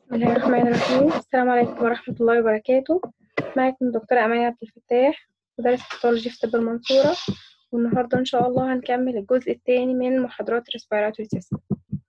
بسم الله الرحمن الرحيم السلام عليكم ورحمة الله وبركاته معكم دكتورة أماني عبد الفتاح مدرس باثولوجي في طب المنصورة والنهاردة إن شاء الله هنكمل الجزء الثاني من محاضرات respiratory system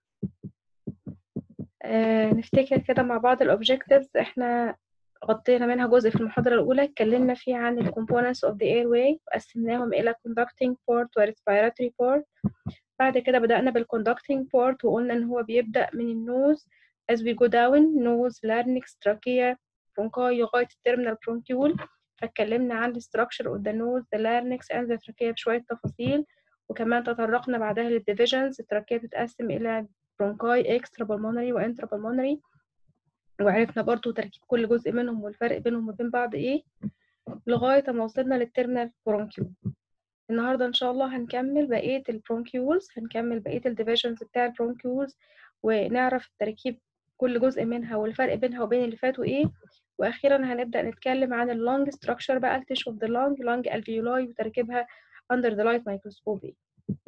آه نفتكر كده مع بعض الأوبجكتيفز إحنا غطينا منها جزء في المحاضرة الأولى اتكلمنا فيه عن ال components of the airway وقسمناهم إلى conducting part و respiratory part بعد كده بدأنا بال conducting part وقلنا إن هو بيبدأ من النوز as we go down nose larynx trachea bronchi لغاية التيرمينال bronchiole فاتكلمنا عن ال structure of the nose the larynx and the trachea بشوية تفاصيل وكمان تطرقنا بعدها للdivisions التراكية بتتقسم إلى bronchi extra pulmonary و intra pulmonary وعرفنا برضو تركيب كل جزء منهم والفرق بينهم وبين بعض إيه لغاية ما وصلنا للتيرمينال bronchiole النهاردة إن شاء الله هنكمل بقية البرونكيولز هنكمل بقية الديفيجنز بتاع البرونكيولز ونعرف التركيب كل جزء منها والفرق بينها وبين اللي فاتوا ايه واخيرا هنبدا نتكلم عن اللونج ستراكشر بقى التشو اوف ذا لونج لونج الفيولاي وتركيبها اندر ذا لايت مايكروسكوب ايه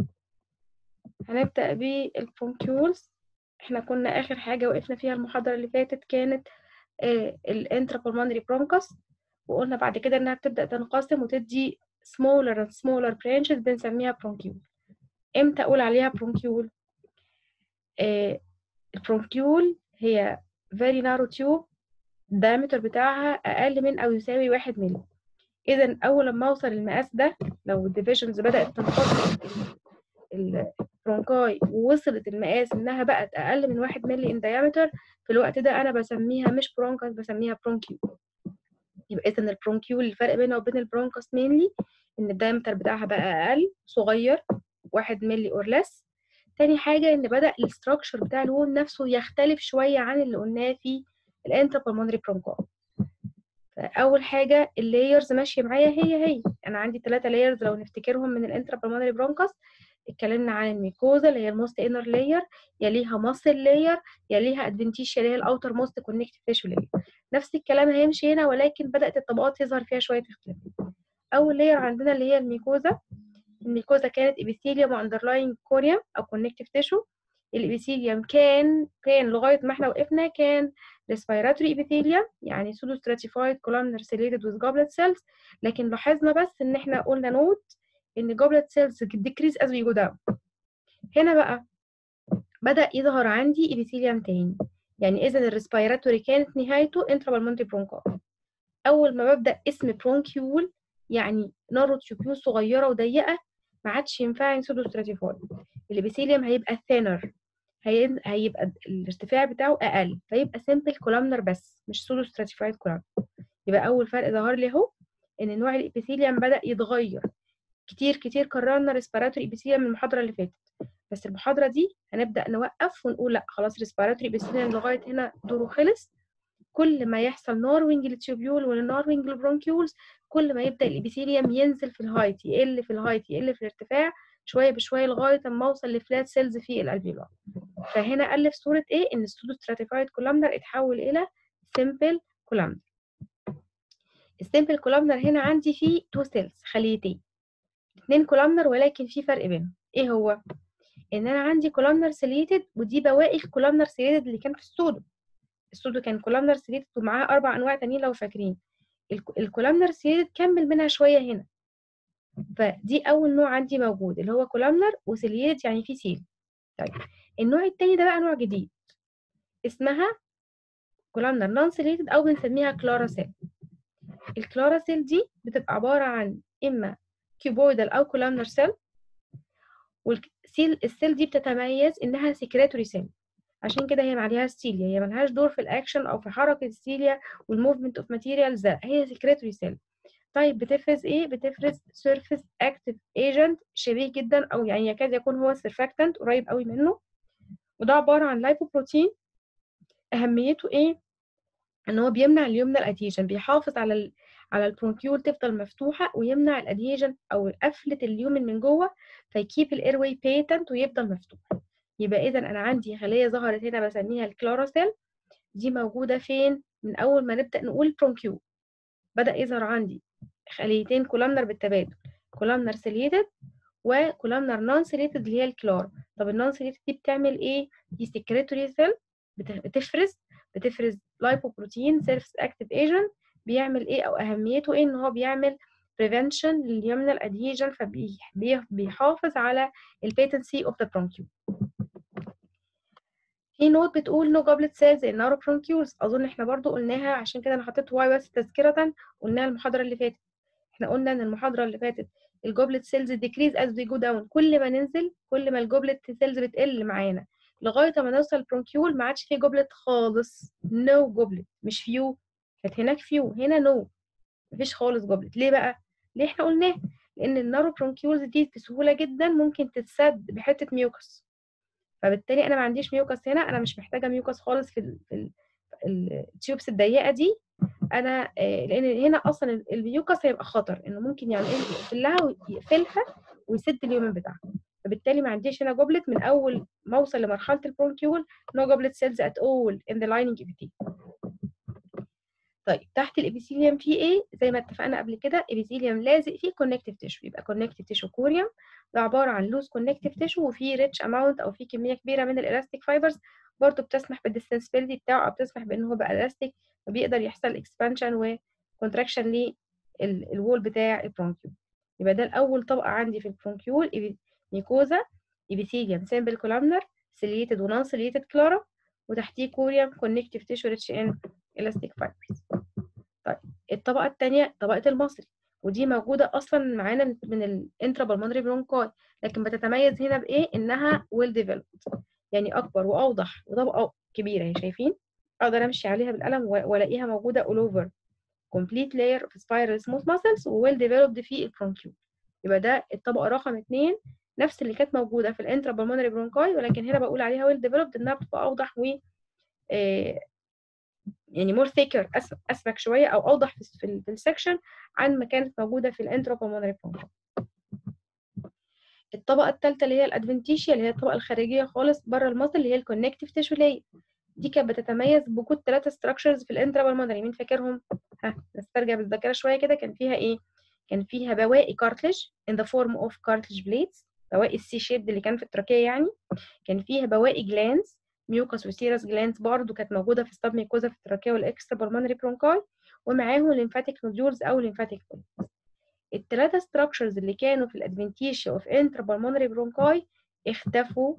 هنبدا بالبرونكيولز احنا كنا اخر حاجه وقفنا فيها المحاضره اللي فاتت كانت الانترا بالمونري برونكس وقلنا بعد كده انها بتبدا تنقسم وتدي smaller and smaller branches بنسميها برونكيول امتى اقول عليها برونكيول آه البرونكيول هي very narrow tube الدايمتر بتاعها أقل من أو يساوي واحد ملي إذا أول لما أوصل المقاس ده لو الديفيجنز بدأت تنقسم البرونكاي ووصلت المقاس إنها بقت أقل من واحد ملي in diameter في الوقت ده أنا بسميها مش برونكاس بسميها برونكيول يبقى إذا البرونكيول الفرق بينها وبين البرونكاس مينلي إن الدايمتر بتاعها بقى أقل صغير واحد ملي اور less تاني حاجة إن بدأ الاستراكشر بتاع الوول نفسه يختلف شوية عن اللي قلناه في الانترا بالمونري برونكاي فأول حاجة اللايرز ماشية معايا هي هي أنا عندي ثلاثة لايرز لو نفتكرهم من الانترا بالمونري برونكاس اتكلمنا عن الميكوزا اللي هي الموست انر لاير يليها ماسل لاير يليها ادفنتيشيا اللي هي الاوتر موست كونكتيف تيشو لاير نفس الكلام هيمشي هنا ولكن بدأت الطبقات يظهر فيها شوية اختلاف أول لاير عندنا اللي هي الميكوزا الميكوزا كانت ابيثيليوم واندرلاين كوريوم او كونكتيف تيشو الابيثيليوم كان كان لغايه ما احنا وقفنا كان ريسبيراتوري ابيثيليوم يعني سودو ستراتيفايد كولامنر سيليتد وذ جوبلت سيلز لكن لاحظنا بس ان احنا قلنا نوت ان جوبلت سيلز ديكريز از وي جو داون هنا بقى بدا يظهر عندي ابيثيليوم تاني يعني اذا الريسبيراتوري كانت نهايته انترابالمونتي برونكاي اول ما ببدا اسم برونكيول يعني نارو تيوبيول صغيره وضيقه ما عادش ينفع سودو ستراتيفايد الابيثيليوم هيبقى ثينر هيبقى الارتفاع بتاعه اقل فيبقى سيمبل كولامنر بس مش سودو ستراتيفايد كولامنر يبقى اول فرق ظهر لي اهو ان نوع الابيثيليوم بدا يتغير كتير كتير كررنا ريسبيراتوري ابيثيليوم من المحاضره اللي فاتت بس المحاضره دي هنبدا نوقف ونقول لا خلاص ريسبيراتوري ابيثيليوم لغايه هنا دوره خلص كل ما يحصل ناروينج للتيوبيول والناروينج للبرونكيولز كل ما يبدا الابيثيليوم ينزل في الهايت يقل في الهايت يقل في الارتفاع شويه بشويه لغايه اما اوصل لفلات سيلز في الالفيولار فهنا الف صوره ايه ان السودو ستراتيفايد كولامنر اتحول الى سيمبل كولامنر السيمبل كولامنر هنا عندي فيه تو سيلز خليتين اتنين كولامنر ولكن في فرق بينهم ايه هو ان انا عندي كولامنر سيليتد ودي بواقي الكولامنر سيليتد اللي كان في السودو السودو كان كولامنر سيليتد ومعاه اربع انواع تانيين لو فاكرين الكولامنر سيليتد كمل منها شويه هنا فدي اول نوع عندي موجود اللي هو كولامنر وسيليتد يعني فيه سيل طيب النوع التاني ده بقى نوع جديد اسمها كولامنر نون سيليتد او بنسميها كلارا سيل الكلارا سيل دي بتبقى عباره عن اما كيوبويدال او كولامنر سيل والسيل السيل دي بتتميز انها سكريتوري سيل عشان كده هي عليها ستيليا هي ملهاش دور في الاكشن او في حركه الستيليا والموفمنت اوف ماتيريالز ده هي سكريتوري سيل طيب بتفرز ايه بتفرز سيرفيس اكتيف ايجنت شبيه جدا او يعني يكاد يكون هو السيرفاكتنت قريب قوي منه وده عباره عن لايبوبروتين اهميته ايه ان هو بيمنع اليومنال ادهيجن بيحافظ على ال على البرونكيول تفضل مفتوحه ويمنع الادهيجن او قفله اليومن من جوه فيكيب الايرواي بيتنت ويفضل مفتوح يبقى اذا انا عندي خليه ظهرت هنا بسميها الكلوروسيل دي موجوده فين من اول ما نبدا نقول برونكيول بدا يظهر عندي خليتين كولامنر بالتبادل كولامنر سيليتد وكولامنر نون سيليتد اللي هي الكلار طب النون سيليتد دي بتعمل ايه دي سكريتوري سيل بتفرز بتفرز لايبوبروتين سيلف اكتيف ايجنت بيعمل ايه او اهميته ايه ان هو بيعمل prevention لليومنال adhesion فبيحافظ على البيتنسي اوف ذا bronchiole في نوت بتقول نو جوبلت سيلز ان نارو برونكيولز اظن احنا برضو قلناها عشان كده انا حطيت واي بس تذكره قلناها المحاضره اللي فاتت احنا قلنا ان المحاضره اللي فاتت الجوبلت سيلز ديكريز از وي جو داون كل ما ننزل كل ما الجوبلت سيلز بتقل معانا لغايه ما نوصل البرونكيول ما عادش فيه جوبلت خالص نو no جوبلت مش فيو كانت هناك فيو هنا نو no. مفيش خالص جوبلت ليه بقى ليه احنا قلناه لان النارو برونكيولز دي بسهوله جدا ممكن تتسد بحته ميوكس فبالتالي انا ما عنديش ميوكس هنا انا مش محتاجه ميوكس خالص في في التيوبس الضيقه دي انا لان هنا اصلا الميوكس هيبقى خطر انه ممكن يعني يقفلها ويقفلها ويسد اليومن بتاعها فبالتالي ما عنديش هنا جوبلت من اول ما اوصل لمرحله البرونكيول نو جوبلت سيلز ات اول ان ذا لايننج epithelium طيب تحت الابيثيليوم في ايه زي ما اتفقنا قبل كده ابيثيليوم لازق فيه كونكتيف تيشو يبقى كونكتيف تيشو كوريوم ده عباره عن لوز كونكتيف تيشو وفيه ريتش اماونت او فيه كميه كبيره من الالاستيك فايبرز برضه بتسمح بالديستنسبيلتي بتاعه او بتسمح بان هو بقى الاستيك فبيقدر يحصل اكسبانشن وكونتراكشن للوول بتاع البرونكيول يبقى ده الاول طبقه عندي في البرونكيول ميكوزا ابيثيليوم سيمبل كولامنر سيليتد ونون سيليتد كلارا وتحتيه كوريوم كونكتيف تيشو ريتش ان elastic fibers طيب الطبقة الثانية طبقة المصري ودي موجودة أصلا معانا من الانترا بالمونري برونكاي لكن بتتميز هنا بإيه؟ إنها ويل ديفلوبد يعني أكبر وأوضح وطبقة كبيرة اهي شايفين؟ أقدر أمشي عليها بالقلم وألاقيها موجودة all over complete layer of spiral smooth muscles وويل ديفلوبد في البرونكيول يبقى ده الطبقة رقم اتنين نفس اللي كانت موجودة في الانترا بالمونري برونكاي ولكن هنا بقول عليها ويل ديفلوبد إنها بتبقى أوضح و يعني مور ثيكر اسمك شويه او اوضح في في السكشن عن ما كانت موجوده في الانتروبومونري برونكا الطبقه الثالثه اللي هي الادفنتيشيا اللي هي الطبقه الخارجيه خالص بره المصل اللي هي الكونكتيف تيشو لاير دي كانت بتتميز بوجود ثلاثه ستراكشرز في الانترابلمونري مين فاكرهم ها نسترجع بالذاكره شويه كده كان فيها ايه كان فيها بواقي كارتلج in the form of cartilage plates بواقي السي شيب اللي كان في التراكيه يعني كان فيها بواقي جلانز ميوكس وسيرس جلاندز برضو كانت موجوده في ستاب ميكوزا في التراكيه والاكسترا بالمونري برونكاي ومعاهم ليمفاتيك نوديولز او ليمفاتيك بوليبس الثلاثه ستراكشرز اللي كانوا في الادفنتيشيا اوف انترا بالمونري برونكاي اختفوا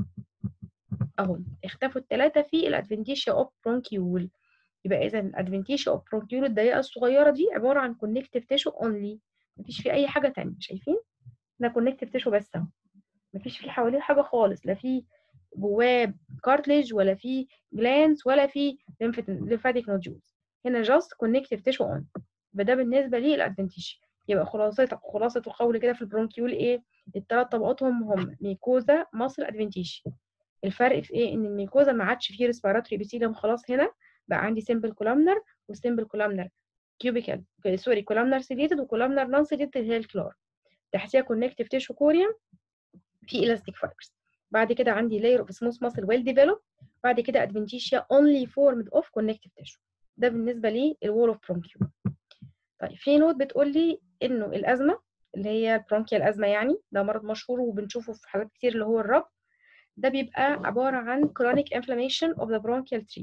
اهو اختفوا الثلاثه في الادفنتيشيا اوف برونكيول يبقى اذا الادفنتيشيا اوف برونكيول الضيقه الصغيره دي عباره عن كونكتيف تيشو اونلي مفيش فيه اي حاجه ثانيه شايفين ده كونكتيف تيشو بس اهو مفيش فيه حواليه حاجه خالص لا فيه جواه كارتليج ولا في جلانس ولا في ليمفاتيك نوديولز هنا جاست كونكتيف تيشو اون فده بالنسبه لي الادفنتيج يبقى خلاصه خلاصه القول كده في البرونكيول ايه الثلاث طبقاتهم هم ميكوزا مصل ادفنتيج الفرق في ايه ان الميكوزا ما عادش فيه ريسبيراتوري بيسيلم خلاص هنا بقى عندي سيمبل كولامنر وسيمبل كولامنر كيوبيكال سوري كولامنر سيليتد وكولامنر نون سيليتد هي الكلار تحتيها كونكتيف تيشو كوريوم في الاستيك فايبرز بعد كده عندي layer of smooth muscle well developed بعد كده adventitia only formed of connective tissue ده بالنسبه لي الوول اوف bronchiole طيب في نوت بتقول لي انه الازمه اللي هي البرونكيال ازمه يعني ده مرض مشهور وبنشوفه في حالات كتير اللي هو الرب ده بيبقى عباره عن chronic inflammation of the bronchial tree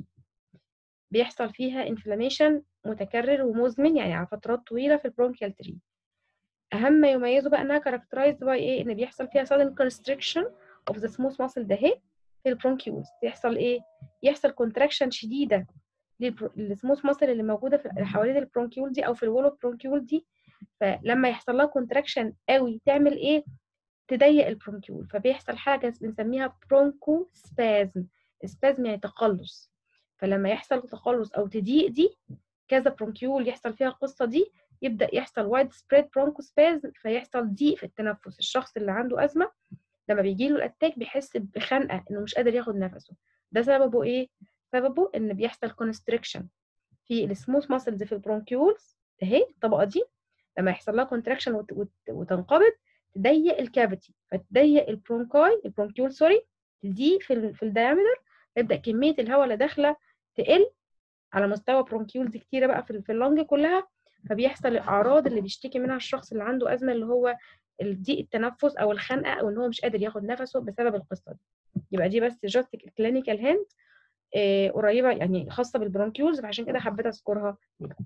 بيحصل فيها inflammation متكرر ومزمن يعني على فترات طويله في البرونكيال تري اهم ما يميزه بقى انها characterized by ايه ان بيحصل فيها sudden constriction of the smooth muscle ده اهي في البرونكيولز يحصل ايه يحصل كونتراكشن شديده للسموث ماسل اللي موجوده في حوالين البرونكيول دي او في الول اوف برونكيول دي فلما يحصل لها كونتراكشن قوي تعمل ايه تضيق البرونكيول فبيحصل حاجه بنسميها برونكو سبازم سبازم يعني تقلص فلما يحصل تقلص او تضيق دي كذا برونكيول يحصل فيها القصه دي يبدا يحصل وايد سبريد برونكوسبازم فيحصل ضيق في التنفس الشخص اللي عنده ازمه لما بيجي له الاتاك بيحس بخنقه انه مش قادر ياخد نفسه ده سببه ايه سببه ان بيحصل كونستريكشن في السموث ماسلز في البرونكيولز اهي الطبقه دي لما يحصل لها كونتراكشن وت... وت... وتنقبض تضيق الكافيتي فتضيق البرونكاي البرونكيول سوري تضيق في ال... في الدايمتر يبدا كميه الهواء اللي داخله تقل على مستوى برونكيولز كتيره بقى في, في اللنج كلها فبيحصل الاعراض اللي بيشتكي منها الشخص اللي عنده ازمه اللي هو ضيق التنفس او الخنقه او ان هو مش قادر ياخد نفسه بسبب القصه دي يبقى دي بس جاست كلينيكال هند آه قريبه يعني خاصه بالبرونكيولز فعشان كده حبيت اذكرها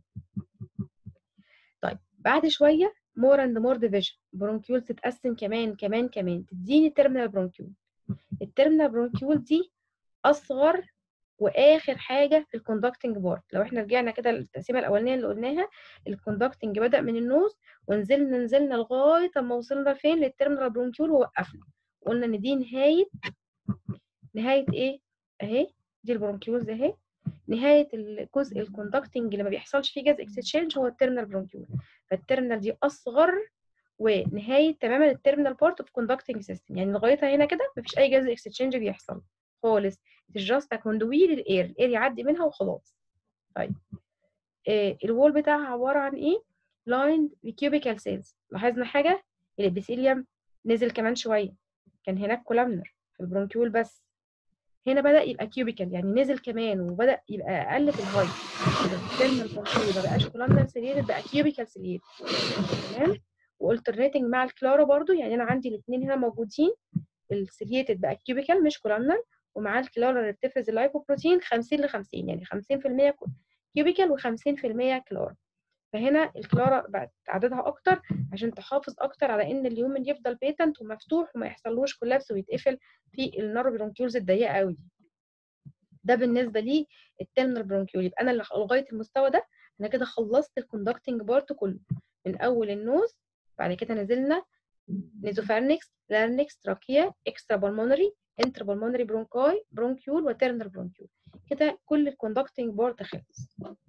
طيب بعد شويه مور اند مور ديفيجن برونكيول تتقسم كمان كمان كمان تديني التيرمينال برونكيول التيرمينال برونكيول دي اصغر واخر حاجه في الكوندكتنج بارت لو احنا رجعنا كده للتقسيمه الاولانيه اللي قلناها الكوندكتنج بدا من النوز ونزلنا نزلنا لغايه اما وصلنا فين للتيرمينال برونكيول ووقفنا قلنا ان دي نهايه نهايه ايه اهي دي البرونكيولز اهي نهايه الجزء الكوندكتنج اللي ما بيحصلش فيه جاز اكستشينج هو التيرمينال برونكيول فالتيرمينال دي اصغر ونهايه تماما التيرمينال بارت اوف كوندكتنج سيستم يعني لغايه هنا كده مفيش اي جاز اكستشينج بيحصل خالص it's just a conduit للاير الاير يعدي منها وخلاص طيب آه الوول بتاعها عباره عن ايه lined بكيوبيكال سيلز لاحظنا حاجه الابيثيليوم نزل كمان شويه كان هناك كولامنر في البرونكيول بس هنا بدا يبقى كيوبيكال يعني نزل كمان وبدا يبقى اقل في الهايت الترمينال برونكيول ما بقاش كولامنر سيليتد بقى كيوبيكال سيليتد تمام والترنيتنج مع الكلارا برضو يعني انا عندي الاثنين هنا موجودين السيليتد بقى كيوبيكال مش كولامنر ومعاه الكلارا اللي بتفرز اللايبوبروتين 50 ل 50 يعني 50% كيوبيكال و50% كلارا فهنا الكلارا بقت عددها اكتر عشان تحافظ اكتر على ان اليومن يفضل بيتنت ومفتوح وما يحصلوش كولابس ويتقفل في النارو برونكيولز الضيقه قوي دي ده بالنسبه لي التيرمينال برونكيول يبقى انا لغايه المستوى ده انا كده خلصت الكوندكتنج بارت كله من اول النوز بعد كده نزلنا نيزوفارنكس لارنكس تراكيا اكسترا بالمونري انترا بالمونري برونكاي برونكيول وتيرمينال برونكيول كده كل الكوندكتنج بارت خلص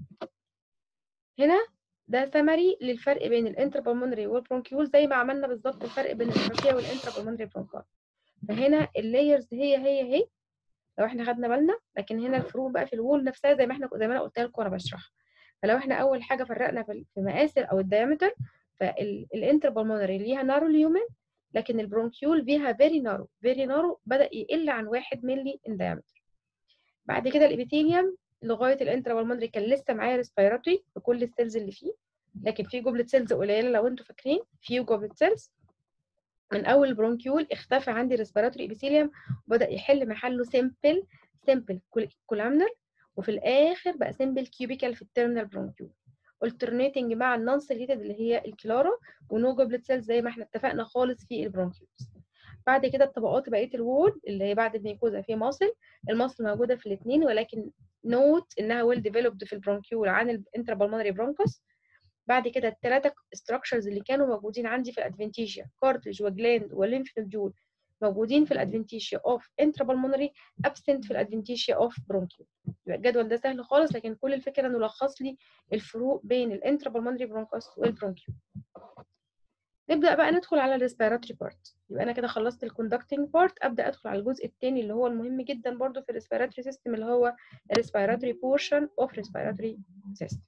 هنا ده سمري للفرق بين الانترا بالمونري والبرونكيول زي ما عملنا بالظبط الفرق بين التراكيا والانترا بالمونري برونكاي فهنا اللايرز هي هي هي لو احنا خدنا بالنا لكن هنا الفروق بقى في الوول نفسها زي ما احنا زي ما انا قلت لكم وانا بشرح فلو احنا اول حاجه فرقنا في مقاس او الدايمتر فالانترا بالمونري ليها نارو اليومن لكن البرونكيول فيها فيري نارو فيري نارو بدا يقل عن 1 مللي ان دايمتر بعد كده الابيثيليوم لغايه الانترا بالمونري كان لسه معايا ريسبيراتوري بكل السيلز اللي فيه لكن في جمله سيلز قليله لو انتوا فاكرين في جمله سيلز من اول البرونكيول اختفى عندي ريسبيراتوري ابيثيليوم وبدا يحل محله سيمبل سيمبل كولامنر وفي الاخر بقى سيمبل كيوبيكال في التيرمينال برونكيول alternating مع النون سيليتد اللي هي الكلارا ونو جوبلت سيلز زي ما احنا اتفقنا خالص في البرونكيولز بعد كده الطبقات بقيه الوول اللي هي بعد الميكوزا في ماسل الماسل موجوده في الاثنين ولكن نوت انها ويل ديفلوبد في البرونكيول عن الانترا بالمونري برونكوس بعد كده الثلاثه ستراكشرز اللي كانوا موجودين عندي في الادفنتيشيا كارتلج وجلاند والليمف نودول موجودين في الادفنتيشيا اوف انترا بالمونري ابسنت في الادفنتيشيا اوف برونكيول الجدول ده سهل خالص لكن كل الفكره انه لخص لي الفروق بين الانترا بالمونري برونكوس والبرونكيول نبدا بقى ندخل على الريسبيراتوري بارت يبقى انا كده خلصت الكوندكتنج بارت ابدا ادخل على الجزء الثاني اللي هو المهم جدا برضو في الريسبيراتوري سيستم اللي هو الريسبيراتوري بورشن اوف ريسبيراتوري سيستم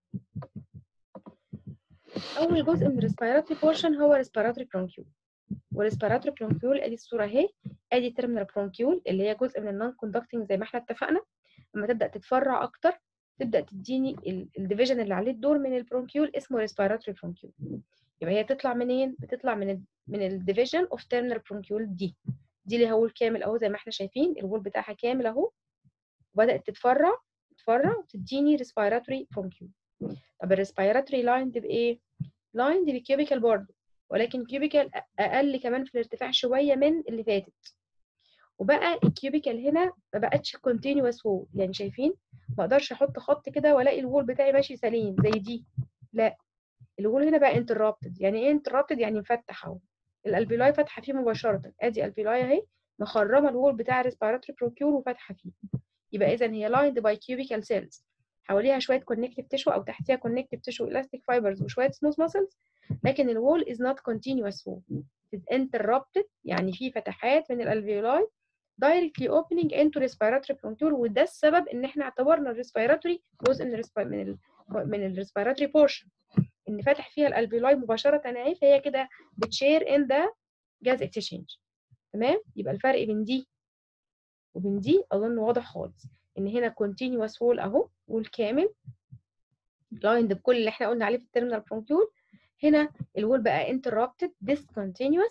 اول جزء من الريسبيراتوري بورشن هو ريسبيراتوري برونكيول والريسبيراتوري برونكيول ادي الصوره اهي ادي تيرمينال برونكيول اللي هي جزء من النون كوندكتنج زي ما احنا اتفقنا لما تبدا تتفرع اكتر تبدا تديني الديفيجن اللي عليه الدور من البرونكيول اسمه ريسبيراتوري برونكيول يبقى هي تطلع منين بتطلع من ال من الديفيجن اوف تيرمينال برونكيول دي دي اللي هو الكامل اهو زي ما احنا شايفين الوول بتاعها كامل اهو وبدات تتفرع تتفرع وتديني ريسبيراتوري برونكيول طب الريسبيراتوري لايند بايه لايند بكيوبيكال برضه ولكن كيوبيكال اقل كمان في الارتفاع شويه من اللي فاتت وبقى الكيوبيكال هنا ما بقتش كونتينوس وول يعني شايفين ما اقدرش احط خط كده والاقي الوول بتاعي ماشي سليم زي دي لا الوول هنا بقى انترابتد يعني ايه انترابتد يعني مفتح اهو الالبيلاي فاتحه فيه مباشره ادي البيلاي اهي مخرمه الوول بتاع الريسبيراتوري بروكيول وفاتحه فيه يبقى اذا هي لايند باي كيوبيكال سيلز حواليها شويه كونكتيف تيشو او تحتيها كونكتيف تيشو الاستيك فايبرز وشويه سموث ماسلز لكن الوول is not continuous wall is interrupted يعني في فتحات من الالفيولاي directly opening into respiratory bronchiole وده السبب ان احنا اعتبرنا الريسبيراتوري جزء من الريسبي من ال من الريسبيراتوري بورشن ان فاتح فيها الالفيولاي مباشره اهي فهي كده بتشير ان ذا جاز اكسشينج تمام يبقى الفرق بين دي وبين دي اظن واضح خالص ان هنا continuous wall اهو والكامل لايند بكل اللي احنا قلنا عليه في التيرمينال برونكيول هنا الوول بقى interrupted discontinuous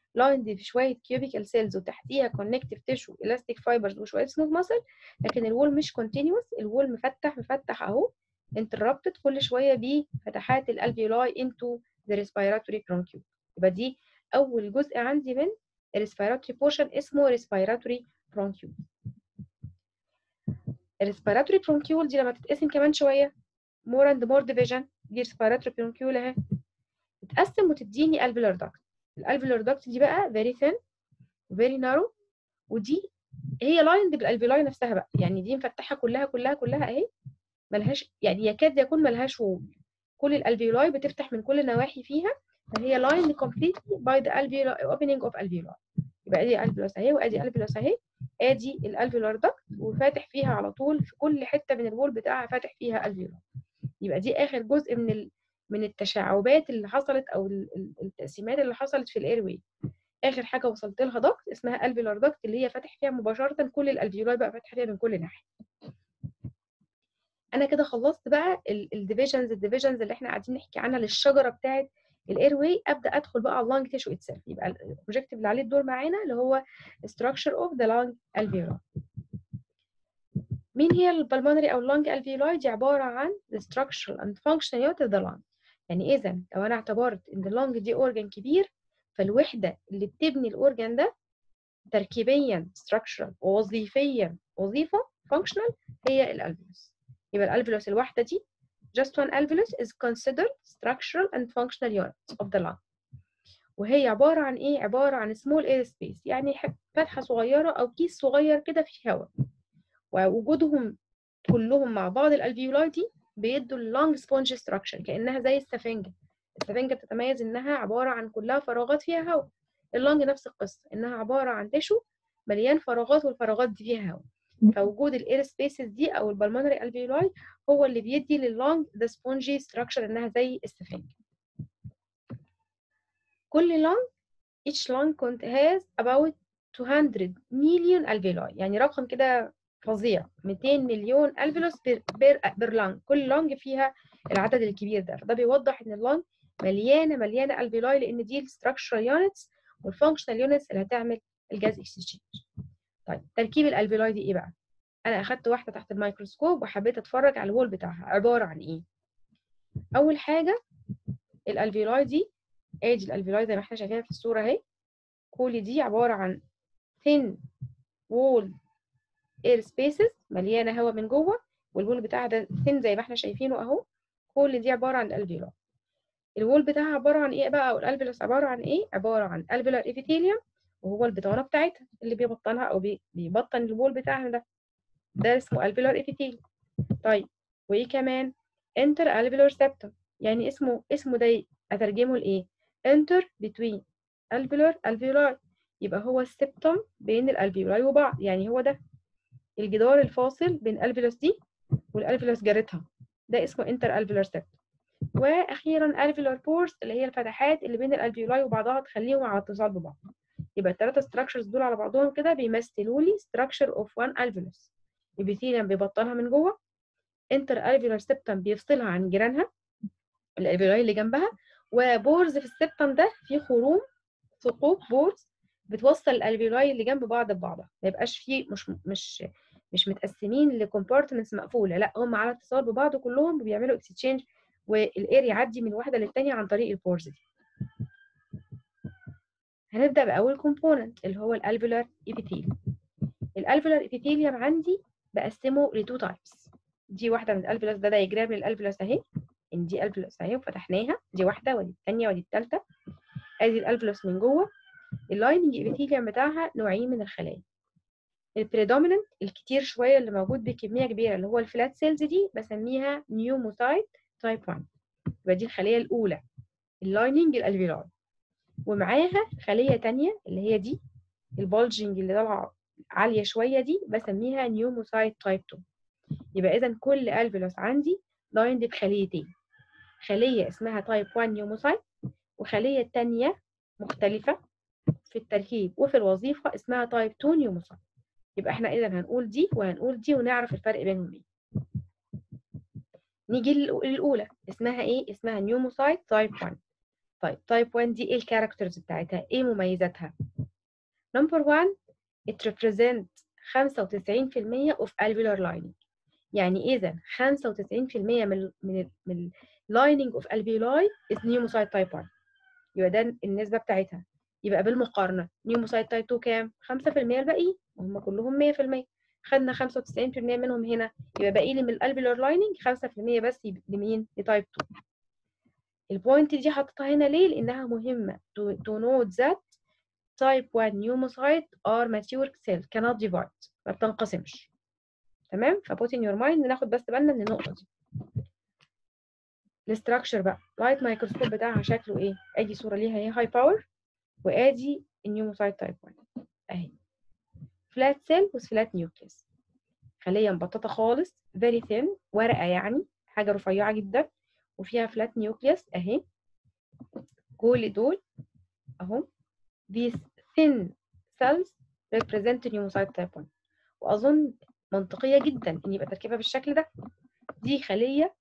لايند بشويه كيوبيكال سيلز وتحتيها كونكتيف تيشو الاستيك فايبرز وشويه سموث ماسل لكن الوول مش كونتينوس الوول مفتح مفتح اهو انتربتد كل شويه بفتحات الالفيولاي انتو ذا ريسبيراتوري برونكيول يبقى دي اول جزء عندي من الريسبيراتوري بورشن اسمه ريسبيراتوري برونكيول الريسبيراتوري برونكيول دي لما تتقسم كمان شويه مور اند مور ديفيجن دي ريسبيراتوري برونكيول اهي تتقسم وتديني الفيلر داكت الالفيلر داكت دي بقى فيري ثين وفيري نارو ودي هي لايند بالالفيولاي نفسها بقى يعني دي مفتحه كلها كلها كلها اهي ملهاش يعني يكاد يكون ملهاش وول كل الالفيولاي بتفتح من كل النواحي فيها فهي لايند completely by the alveoli opening of alveoli يبقى ادي الفيولوس اهي وادي الفيولوس اهي ادي الالفيولار داكت وفاتح فيها على طول في كل حته من الوول بتاعها فاتح فيها الفيولار يبقى دي اخر جزء من ال... من التشعبات اللي حصلت او التقسيمات اللي حصلت في الاير واي اخر حاجه وصلت لها داكت اسمها الفيولار داكت اللي هي فاتح فيها مباشره كل الالفيولاي بقى فاتحه فيها من كل ناحيه انا كده خلصت بقى الديفيجنز الديفيجنز اللي احنا قاعدين نحكي عنها للشجره بتاعه الاير واي ابدا ادخل بقى على اللانج تيشو اتسيلف يبقى الاوبجيكتيف اللي عليه الدور معانا اللي هو structure of the lung alveoli مين هي البلمونري او اللانج alveoli دي عباره عن the structural and functional unit of the lung يعني اذا لو انا اعتبرت ان اللانج دي اورجان كبير فالوحده اللي بتبني الاورجان ده تركيبيا structural ووظيفيا وظيفه functional هي الالفيوس يبقى الالفيوس الواحده دي just one alveolus is considered structural and functional unit of the lung وهي عبارة عن إيه؟ عبارة عن small air space يعني فتحة صغيرة أو كيس صغير كده فيه هواء ووجودهم كلهم مع بعض الالفيولاي دي بيدوا اللونج سبونج structure كأنها زي السفنجة السفنجة بتتميز إنها عبارة عن كلها فراغات فيها هواء اللونج نفس القصة إنها عبارة عن تشو مليان فراغات والفراغات دي فيها هواء فوجود الاير سبيسز دي او البلمونري الفيولاي هو اللي بيدي لللونج ذا سبونجي ستراكشر انها زي السفنج كل لونج each lung has about 200 مليون alveoli يعني رقم كده فظيع 200 مليون الفيلوس بير بير, بير لونج كل لونج فيها العدد الكبير ده فده بيوضح ان اللونج مليانه مليانه الفيولاي لان دي الستراكشرال يونتس والفانكشنال يونتس اللي هتعمل الجاز اكسشينج طيب تركيب الالفيولاي دي ايه بقى انا اخدت واحده تحت الميكروسكوب وحبيت اتفرج على الوول بتاعها عباره عن ايه اول حاجه الالفيولاي دي ادي الالفيولاي زي ما احنا شايفينها في الصوره اهي كل دي عباره عن thin wall air spaces مليانه هواء من جوه والوول بتاعها ده thin زي ما احنا شايفينه اهو كل دي عباره عن الالفيولاي الوول بتاعها عباره عن ايه بقى او الالفيولاس عباره عن ايه عباره عن الفيولار ابيثيليوم وهو البطانه بتاعتها اللي بيبطنها او بيبطن الوول بتاعها ده ده اسمه alveolar epithelium طيب وايه كمان inter alveolar septum يعني اسمه اسمه ده اترجمه لايه inter between alveolar alveoli يبقى هو السبتم بين الالفيولاي وبعض يعني هو ده الجدار الفاصل بين الالفيولوس دي والالفيولوس جارتها ده اسمه انتر الفيولار سبتم واخيرا الفيولار بورس اللي هي الفتحات اللي بين الالفيولاي وبعضها تخليهم على اتصال ببعض يبقى الثلاثه ستراكشرز دول على بعضهم كده بيمثلوا لي structure of one alveolus الابيثيليوم بيبطنها من جوه انتر الفيولار سبتم بيفصلها عن جيرانها الالفيولاي اللي جنبها وبورز في السبتم ده فيه خروم ثقوب بورز بتوصل الالفيولاي اللي جنب بعض ببعضها ما يبقاش فيه مش مش مش متقسمين لكومبارتمنتس مقفوله لا هم على اتصال ببعض كلهم وبيعملوا اكستشينج والاير يعدي من واحده للتانيه عن طريق البورز دي هنبدا باول كومبوننت اللي هو الالفيولار ابيثيليوم الالفيولار ابيثيليوم عندي بقسمه لتو تايبس دي واحده من الالفيولاس ده دايجرام للالفيولاس اهي ان دي الفيولاس اهي وفتحناها دي واحده ودي الثانيه ودي الثالثه ادي الالفيولاس من جوه اللايننج ابيثيليوم بتاعها نوعين من الخلايا البريدوميننت الكتير شويه اللي موجود بكميه كبيره اللي هو الفلات سيلز دي بسميها نيوموسايت تايب 1 يبقى دي الخليه الاولى اللايننج الالفيولاي ومعاها خليه ثانيه اللي هي دي البولجنج اللي طالعه عاليه شويه دي بسميها نيوموسايت تايب 2 يبقى اذا كل الفيولوس عندي لايند بخليتين خليه اسمها تايب 1 نيوموسايت وخليه ثانيه مختلفه في التركيب وفي الوظيفه اسمها تايب 2 نيوموسايت يبقى احنا اذا هنقول دي وهنقول دي ونعرف الفرق بينهم ايه نيجي للاولى اسمها ايه اسمها نيوموسايت تايب 1 طيب تايب 1 دي ايه الكاركترز بتاعتها ايه مميزاتها نمبر 1 it represent 95% of alveolar lining يعني اذا 95% من ال من ال من lining of alveoli is pneumocyte type 1 يبقى ده النسبه بتاعتها يبقى بالمقارنه pneumocyte type 2 كام 5% الباقيين وهم كلهم 100% خدنا 95% منهم هنا يبقى باقي لي من الالفيولار لايننج 5% بس لمين لتايب 2 البوينت دي حطيتها هنا ليه لانها مهمه to, to note that type 1 pneumocyte are mature cell cannot divide ما بتنقسمش تمام فبوت ان يور مايند ناخد بس بالنا من النقطه دي الاستراكشر بقى لايت مايكروسكوب بتاعها شكله ايه ادي صوره ليها هي هاي باور وادي النيوموسايت تايب 1 اهي فلات سيل وفلات نيوكليس خليه مبططه خالص فيري ثين ورقه يعني حاجه رفيعه جدا وفيها فلات نيوكليس اهي كل دول اهو these thin cells represent pneumocyte type 1 واظن منطقيه جدا ان يبقى تركيبها بالشكل ده دي خليه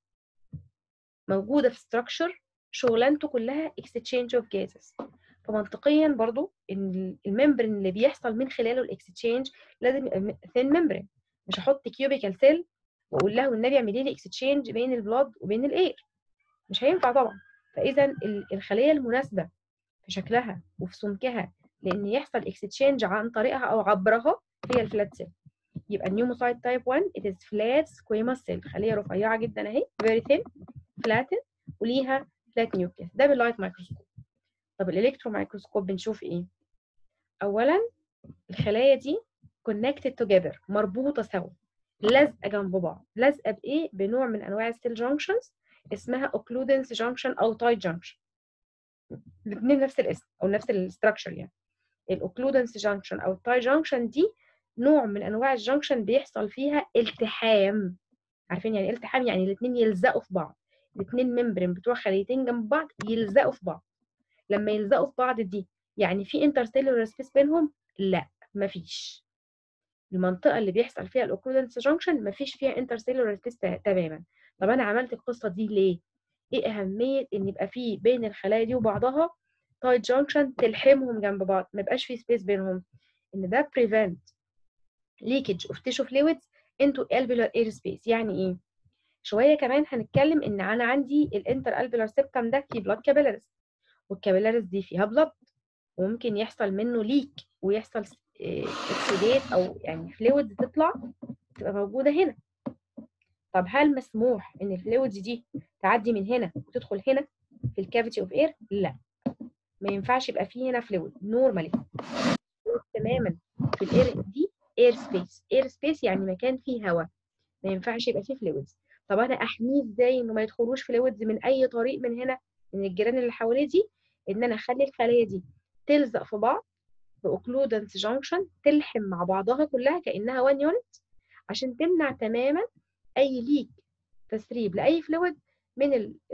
موجوده في structure شغلانته كلها exchange of gases فمنطقيا برضو ان الممبرين اللي بيحصل من خلاله الاكستشينج لازم يبقى ثين ممبرين مش هحط كيوبيكال سيل واقول لها والنبي اعملي لي اكستشينج بين البلاد وبين الاير مش هينفع طبعا فاذا الخليه المناسبه في شكلها وفي سمكها لان يحصل اكستشينج عن طريقها او عبرها هي الفلات سيل يبقى النيوموسايت تايب 1 it is flat squamous cell خليه رفيعه جدا اهي very thin flattened وليها flat nucleus ده باللايت مايكروسكوب طب الالكترو مايكروسكوب بنشوف ايه اولا الخلايا دي connected together مربوطه سوا لازقه جنب بعض لازقه بايه بنوع من انواع السيل جانكشنز اسمها اوكلودنس جانكشن او تاي جانكشن الاثنين نفس الاسم او نفس الاستراكشر يعني الاوكلودنس جانكشن او التاي جانكشن دي نوع من انواع الجانكشن بيحصل فيها التحام عارفين يعني التحام يعني الاثنين يلزقوا في بعض الاثنين ممبرين بتوع خليتين جنب بعض يلزقوا في بعض لما يلزقوا في بعض دي يعني في انترستيلر سبيس بينهم لا مفيش المنطقه اللي بيحصل فيها الاوكلودنس جانكشن مفيش فيها انترستيلر سبيس تماما طب انا عملت القصه دي ليه ايه اهميه ان يبقى في بين الخلايا دي وبعضها تايت جانكشن تلحمهم جنب بعض ما يبقاش في سبيس بينهم ان ده prevent leakage of tissue fluids into alveolar air space يعني ايه شويه كمان هنتكلم ان انا عندي الانتر الفيولار سيبتم ده فيه بلاد كابيلاريز والكابيلاريز دي فيها بلاد وممكن يحصل منه ليك ويحصل اكسيدات او يعني فلويدز تطلع تبقى موجوده هنا طب هل مسموح ان الفلويدز دي تعدي من هنا وتدخل هنا في الكافيتي اوف اير لا ما ينفعش يبقى فيه هنا فلويد نورمالي تماما في الاير دي اير سبيس اير سبيس يعني مكان فيه هواء ما ينفعش يبقى فيه فلويدز طب انا احميه ازاي انه ما يدخلوش فلويدز من اي طريق من هنا من الجيران اللي حواليه دي ان انا اخلي الخلايا دي تلزق في بعض باوكلودنس جانكشن تلحم مع بعضها كلها كانها وان يونت عشان تمنع تماما اي ليك تسريب لاي فلويد من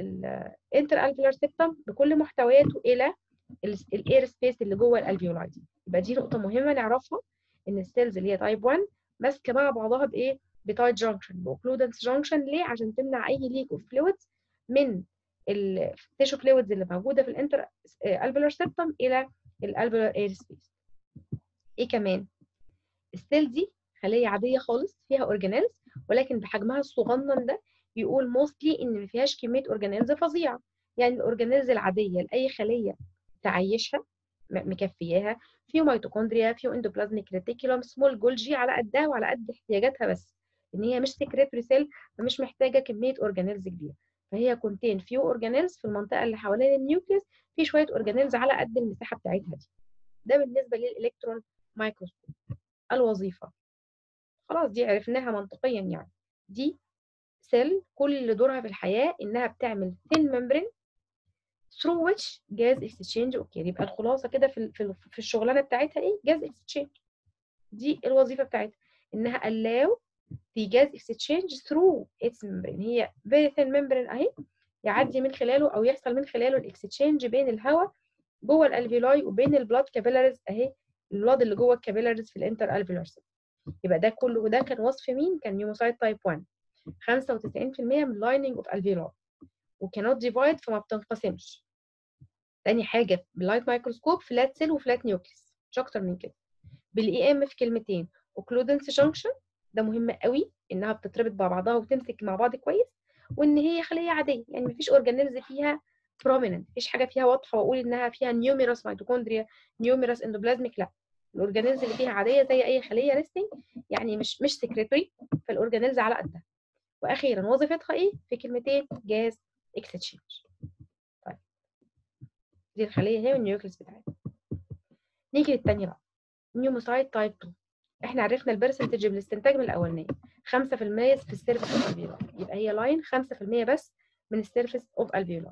الانتر الفيولار سيبتم بكل محتوياته الى الاير سبيس اللي جوه الالفيولاي دي يبقى دي نقطه مهمه نعرفها ان السيلز اللي هي تايب 1 ماسكه مع بعضها بايه بتايت جانكشن باوكلودنس جانكشن ليه عشان تمنع اي ليك اوف فلويدز من التيشو فلويدز اللي موجوده في الانتر الفيولار سيبتم الى الالفيولار اير سبيس ايه كمان السيل دي خليه عاديه خالص فيها اورجانيلز ولكن بحجمها الصغنن ده بيقول موستلي ان ما فيهاش كميه اورجانيلز فظيعه يعني الاورجانيلز العاديه لاي خليه تعيشها مكفياها فيه ميتوكوندريا فيه اندوبلازميك ريتيكولوم سمول جولجي على قدها وعلى قد احتياجاتها بس ان هي مش سكريتري سيل فمش محتاجه كميه اورجانيلز كبيره فهي كونتين فيو اورجانيلز في المنطقه اللي حوالين النيوكليس في شويه اورجانيلز على قد المساحه بتاعتها دي ده بالنسبه للالكترون مايكروسكوب الوظيفه خلاص دي عرفناها منطقيا يعني دي سيل كل دورها في الحياه انها بتعمل ثين ممبرين through which gas exchange اوكي يبقى الخلاصه كده في في في الشغلانه بتاعتها ايه gas exchange دي الوظيفه بتاعتها انها allow the gas exchange through its membrane هي very thin membrane اهي يعدي من خلاله او يحصل من خلاله الاكستشينج بين الهواء جوه الالفيولاي وبين البلاد كابيلاريز اهي البلاد اللي جوه الكابيلاريز في الانتر الفيولار يبقى ده كله وده كان وصف مين كان نيوموسايت تايب 1 95% من لايننج اوف الفيولاي وكانوت ديفايد فما بتنقسمش تاني حاجه باللايت مايكروسكوب فلات سيل وفلات نيوكليس مش اكتر من كده بالاي ام في كلمتين اوكلودنس جانكشن ده مهم قوي انها بتتربط مع بعضها وتمسك مع بعض كويس وان هي خليه عاديه يعني مفيش اورجانيلز فيها بروميننت مفيش حاجه فيها واضحه واقول انها فيها نيوميرس ميتوكوندريا نيوميرس اندوبلازميك لا الاورجانيلز اللي فيها عاديه زي اي خليه ريستنج يعني مش مش سكريتوري فالاورجانيلز على قدها واخيرا وظيفتها ايه في كلمتين جاز اكستشينج طيب دي الخليه هي والنيوكليس بتاعتها نيجي للثانيه بقى نيوموسايت تايب 2 احنا عرفنا البرسنتج بالاستنتاج من الاولانيه 5% في السيرفيس اوف الفيولاي يبقى هي لاين 5% بس من السيرفيس اوف الفيولاي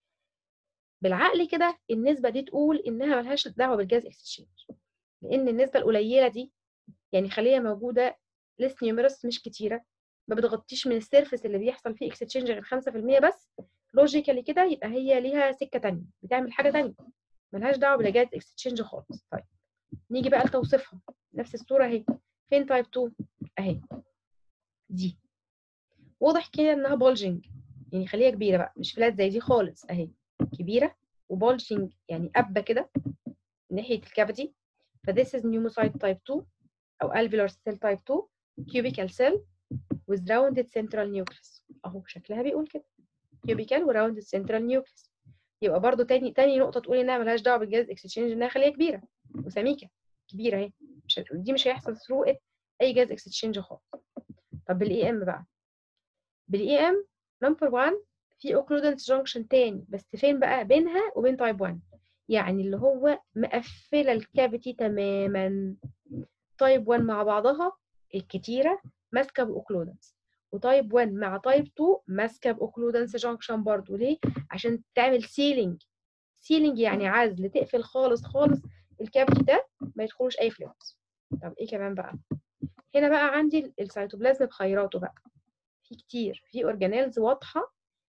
بالعقل كده النسبه دي تقول انها ملهاش دعوه بالجاز اكستشينج لان النسبه القليله دي يعني خليه موجوده ليس نيوميرس مش كتيره ما بتغطيش من السيرفيس اللي بيحصل فيه اكستشينج غير 5% بس لوجيكالي كده يبقى هي ليها سكه ثانيه بتعمل حاجه ثانيه ملهاش دعوه بالجاز اكستشينج خالص طيب نيجي بقى لتوصيفها نفس الصوره اهي فين تايب 2 اهي دي واضح كده انها بولجنج يعني خليه كبيره بقى مش فلات زي دي خالص اهي كبيره وبولجنج يعني قبه كده ناحيه الكافيتي فthis is pneumocyte type 2 او alveolar cell type 2 cubical cell with rounded central nucleus اهو شكلها بيقول كده cubical و rounded central nucleus يبقى برضو تاني تاني نقطه تقول انها ملهاش دعوه بالجاز اكستشينج انها خليه كبيره وسميكه كبيره اهي مش دي مش هيحصل ثرو اي جاز اكستشينج خالص طب بالاي ام بقى بالاي ام نمبر 1 في اوكلودنس جانكشن تاني بس فين بقى بينها وبين تايب 1 يعني اللي هو مقفله الكافيتي تماما تايب 1 مع بعضها الكتيره ماسكه باوكلودنس وتايب 1 مع تايب 2 ماسكه باوكلودنس جانكشن برضو ليه عشان تعمل سيلينج سيلينج يعني عزل تقفل خالص خالص الكافيتي ده ما يدخلوش اي فلويدز طب ايه كمان بقى هنا بقى عندي السيتوبلازم بخيراته بقى في كتير في اورجانيلز واضحه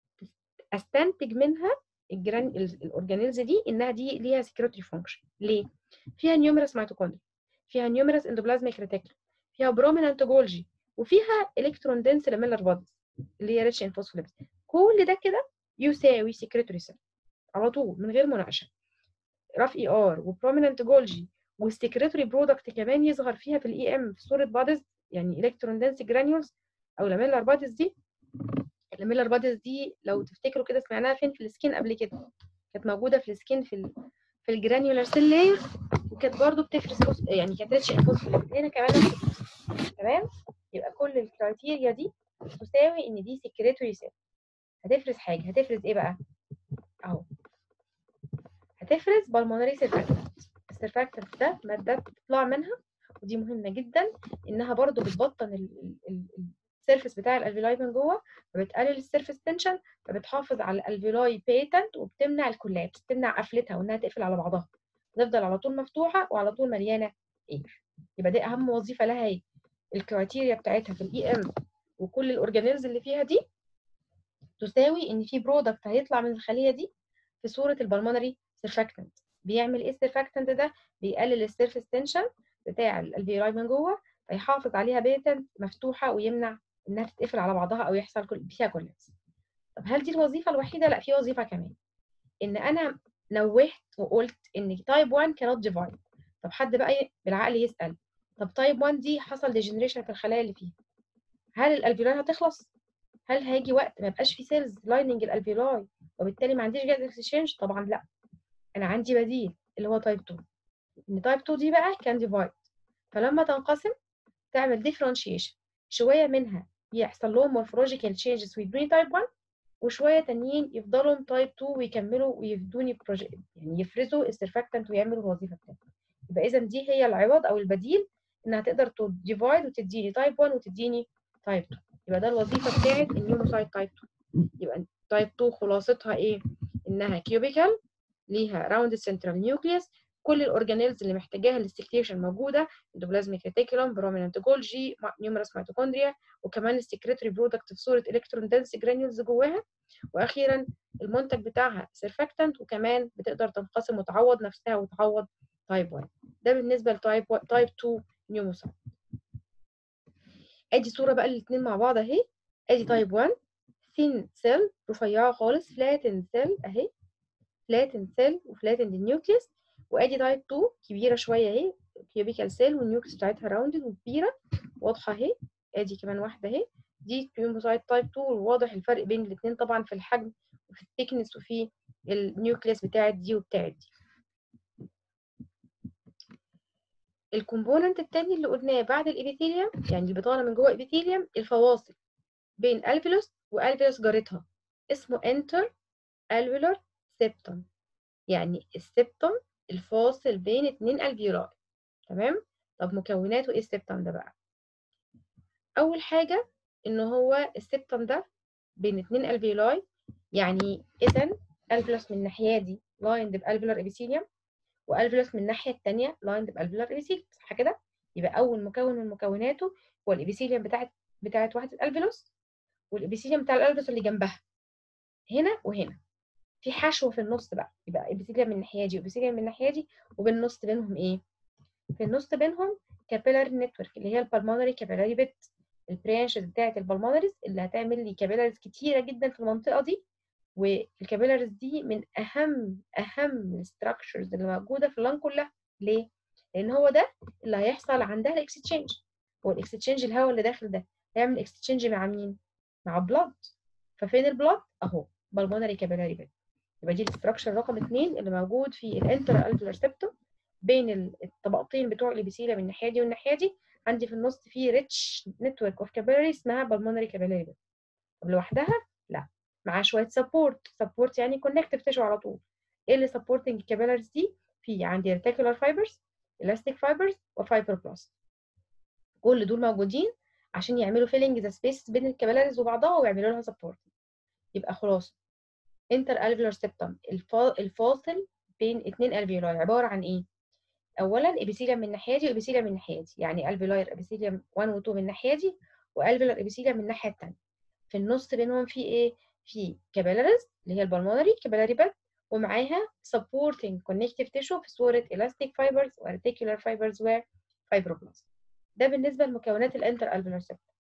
استنتج منها الجران الاورجانيلز دي انها دي ليها سكريتري فانكشن ليه فيها نيوميرس ميتوكوندريا فيها نيوميرس اندوبلازميك ريتيكولم فيها برومينانت جولجي وفيها الكترون دنس لاميلر بوديز اللي هي ريتش ان فوسفوليبيد كل ده كده يساوي سكريتوري سيل على طول من غير مناقشه راف اي ار وبرومينانت جولجي والسكريتوري برودكت كمان يظهر فيها في الاي ام في صوره بادز يعني الكترون دنس جرانيولز او لاميلر بادز دي اللاميلر بادز دي لو تفتكروا كده سمعناها فين في السكين قبل كده كانت موجوده في السكين في ال في الجرانيولار سيل لاير وكانت برضو بتفرز فوس يعني كانت ريتش ان فوسفوليبيد هنا كمان تمام يبقى كل الكرايتيريا دي تساوي ان دي سكريتوري سيل هتفرز حاجه هتفرز ايه بقى اهو هتفرز بالمونري سيرفاكتنت السيرفاكتنت ده ماده بتطلع منها ودي مهمه جدا انها برضو بتبطن السيرفيس بتاع الالفيولاي من جوه فبتقلل السيرفيس تنشن فبتحافظ على الالفيولاي بيتنت وبتمنع الكولابس بتمنع قفلتها وانها تقفل على بعضها تفضل على طول مفتوحه وعلى طول مليانه اير يبقى دي اهم وظيفه لها هي الكرايتيريا بتاعتها في الاي ام وكل الاورجانيلز اللي فيها دي تساوي ان في برودكت هيطلع من الخليه دي في صوره البلمونري سيرفاكتنت بيعمل ايه السيرفاكتنت ده بيقلل السيرفيس تنشن بتاع الالفيولاي من جوه فيحافظ عليها بيتنت مفتوحه ويمنع انها تتقفل على بعضها او يحصل كل فيها كولابس طب هل دي الوظيفه الوحيده لا في وظيفه كمان ان انا نوهت وقلت ان تايب 1 cannot divide طب حد بقى بالعقل يسال طب تايب 1 دي حصل ديجنريشن في الخلايا اللي فيها هل الالفيولاي هتخلص هل هيجي وقت ما يبقاش في سيلز لايننج الالفيولاي وبالتالي ما عنديش جاز اكسشينج طبعا لا انا عندي بديل اللي هو تايب 2 ان تايب 2 دي بقى كان ديفايد فلما تنقسم تعمل ديفرنشيشن شويه منها يحصل لهم مورفولوجيكال تشينجز ويدوني تايب 1 وشويه تانيين يفضلوا تايب 2 ويكملوا ويفدوني بروجكت يعني يفرزوا السيرفاكتنت ويعملوا الوظيفه بتاعتهم يبقى اذا دي هي العوض او البديل انها تقدر تديفايد وتديني تايب 1 وتديني تايب 2 يبقى ده الوظيفه بتاعت النيوموسايت تايب 2 يبقى تايب 2 خلاصتها ايه انها كيوبيكال ليها راوند سنترال نيوكليوس كل الاورجانيلز اللي محتاجاها للسكريشن موجوده اندوبلازميك ريتيكولوم برومينانت جولجي نيومرس ميتوكوندريا وكمان السكريتوري برودكت في صوره الكترون دنس جرانيولز جواها واخيرا المنتج بتاعها سيرفاكتنت وكمان بتقدر تنقسم وتعوض نفسها وتعوض تايب 1 ده بالنسبه لتايب تايب 2 نيوموسايت ادي صوره بقى الاثنين مع بعض اهي ادي تايب 1 ثين سيل رفيعه خالص فلاتن سيل اهي فلاتند سيل وفلاتند نيوكليس وادي تايب 2 كبيره شويه اهي كيوبيكال سيل والنيوكليس بتاعتها راوندد وكبيره واضحه اهي ادي كمان واحده اهي دي تريومبوسايت تايب 2 وواضح الفرق بين الاثنين طبعا في الحجم وفي الثيكنس وفي النيوكليس بتاعت دي وبتاعت دي الكومبوننت التاني اللي قلناه بعد الابيثيليوم يعني اللي بيطالع من جوه الابيثيليوم الفواصل بين الفيلوس والفيلوس جارتها اسمه انتر الفيلر سيبتوم يعني السيبتوم الفاصل بين اتنين الفيولاي تمام طب مكوناته ايه السيبتوم ده بقى اول حاجه ان هو السيبتوم ده بين اتنين الفيولاي يعني اذا الفيلوس من الناحيه دي لايند بالفيولار ابيثيليوم والفيلوس من الناحيه الثانيه لايند بالفيولار ابيثيليوم صح كده يبقى اول مكون من مكوناته هو الابيثيليوم بتاعت بتاعت وحده الفيلوس والابيثيليوم بتاع الالفيلوس اللي جنبها هنا وهنا في حشو في النص بقى يبقى ابيثيليوم من الناحيه دي وابيثيليوم من الناحيه دي وبالنص بينهم ايه في النص بينهم كابيلاري نتورك اللي هي البلمونري كابيلاري بيت البرانشز بتاعت البلمونريز اللي هتعمل لي كابيلاريز كتيره جدا في المنطقه دي والكابيلاريز دي من اهم اهم الستراكشرز اللي موجوده في اللان كلها ليه لان هو ده اللي هيحصل عندها الاكستشينج هو الاكستشينج الهواء اللي داخل ده هيعمل اكستشينج مع مين مع بلاد ففين البلاد اهو بالمونري كابيلاري بيت يبقى دي الاستراكشر رقم اثنين اللي موجود في الانتر الفيولار سيبتوم بين الطبقتين بتوع الابيثيليا من الناحيه دي والناحيه دي عندي في النص في ريتش نتورك اوف كابيلاري اسمها بالمونري كابيلاري بيت طب لوحدها لا مع شويه سبورت سبورت يعني كونكتيف تيشو على طول ايه اللي سبورتنج الكابيلاريز دي في عندي ريتيكولار فايبرز elastic fibers وفايبروبلاست كل دول موجودين عشان يعملوا فيلنج ذا سبيس بين الكابيلاريز وبعضها ويعملوا لها سبورت يبقى خلاص انتر الفيولار سيبتم الفاصل بين اتنين الفيولاي عباره عن ايه اولا ابيثيليوم من الناحيه دي وابيثيليوم من الناحيه دي يعني الفيولاير ابيثيليوم 1 و 2 من الناحيه دي والفيولار ابيثيليوم من الناحيه الثانيه في النص بينهم في ايه في كابيلاريز اللي هي البلمونري كابيلاري بيد ومعاها supporting connective tissue في صوره elastic fibers و reticular fibers و fibroblast ده بالنسبه لمكونات الانتر الفيولار سيبتم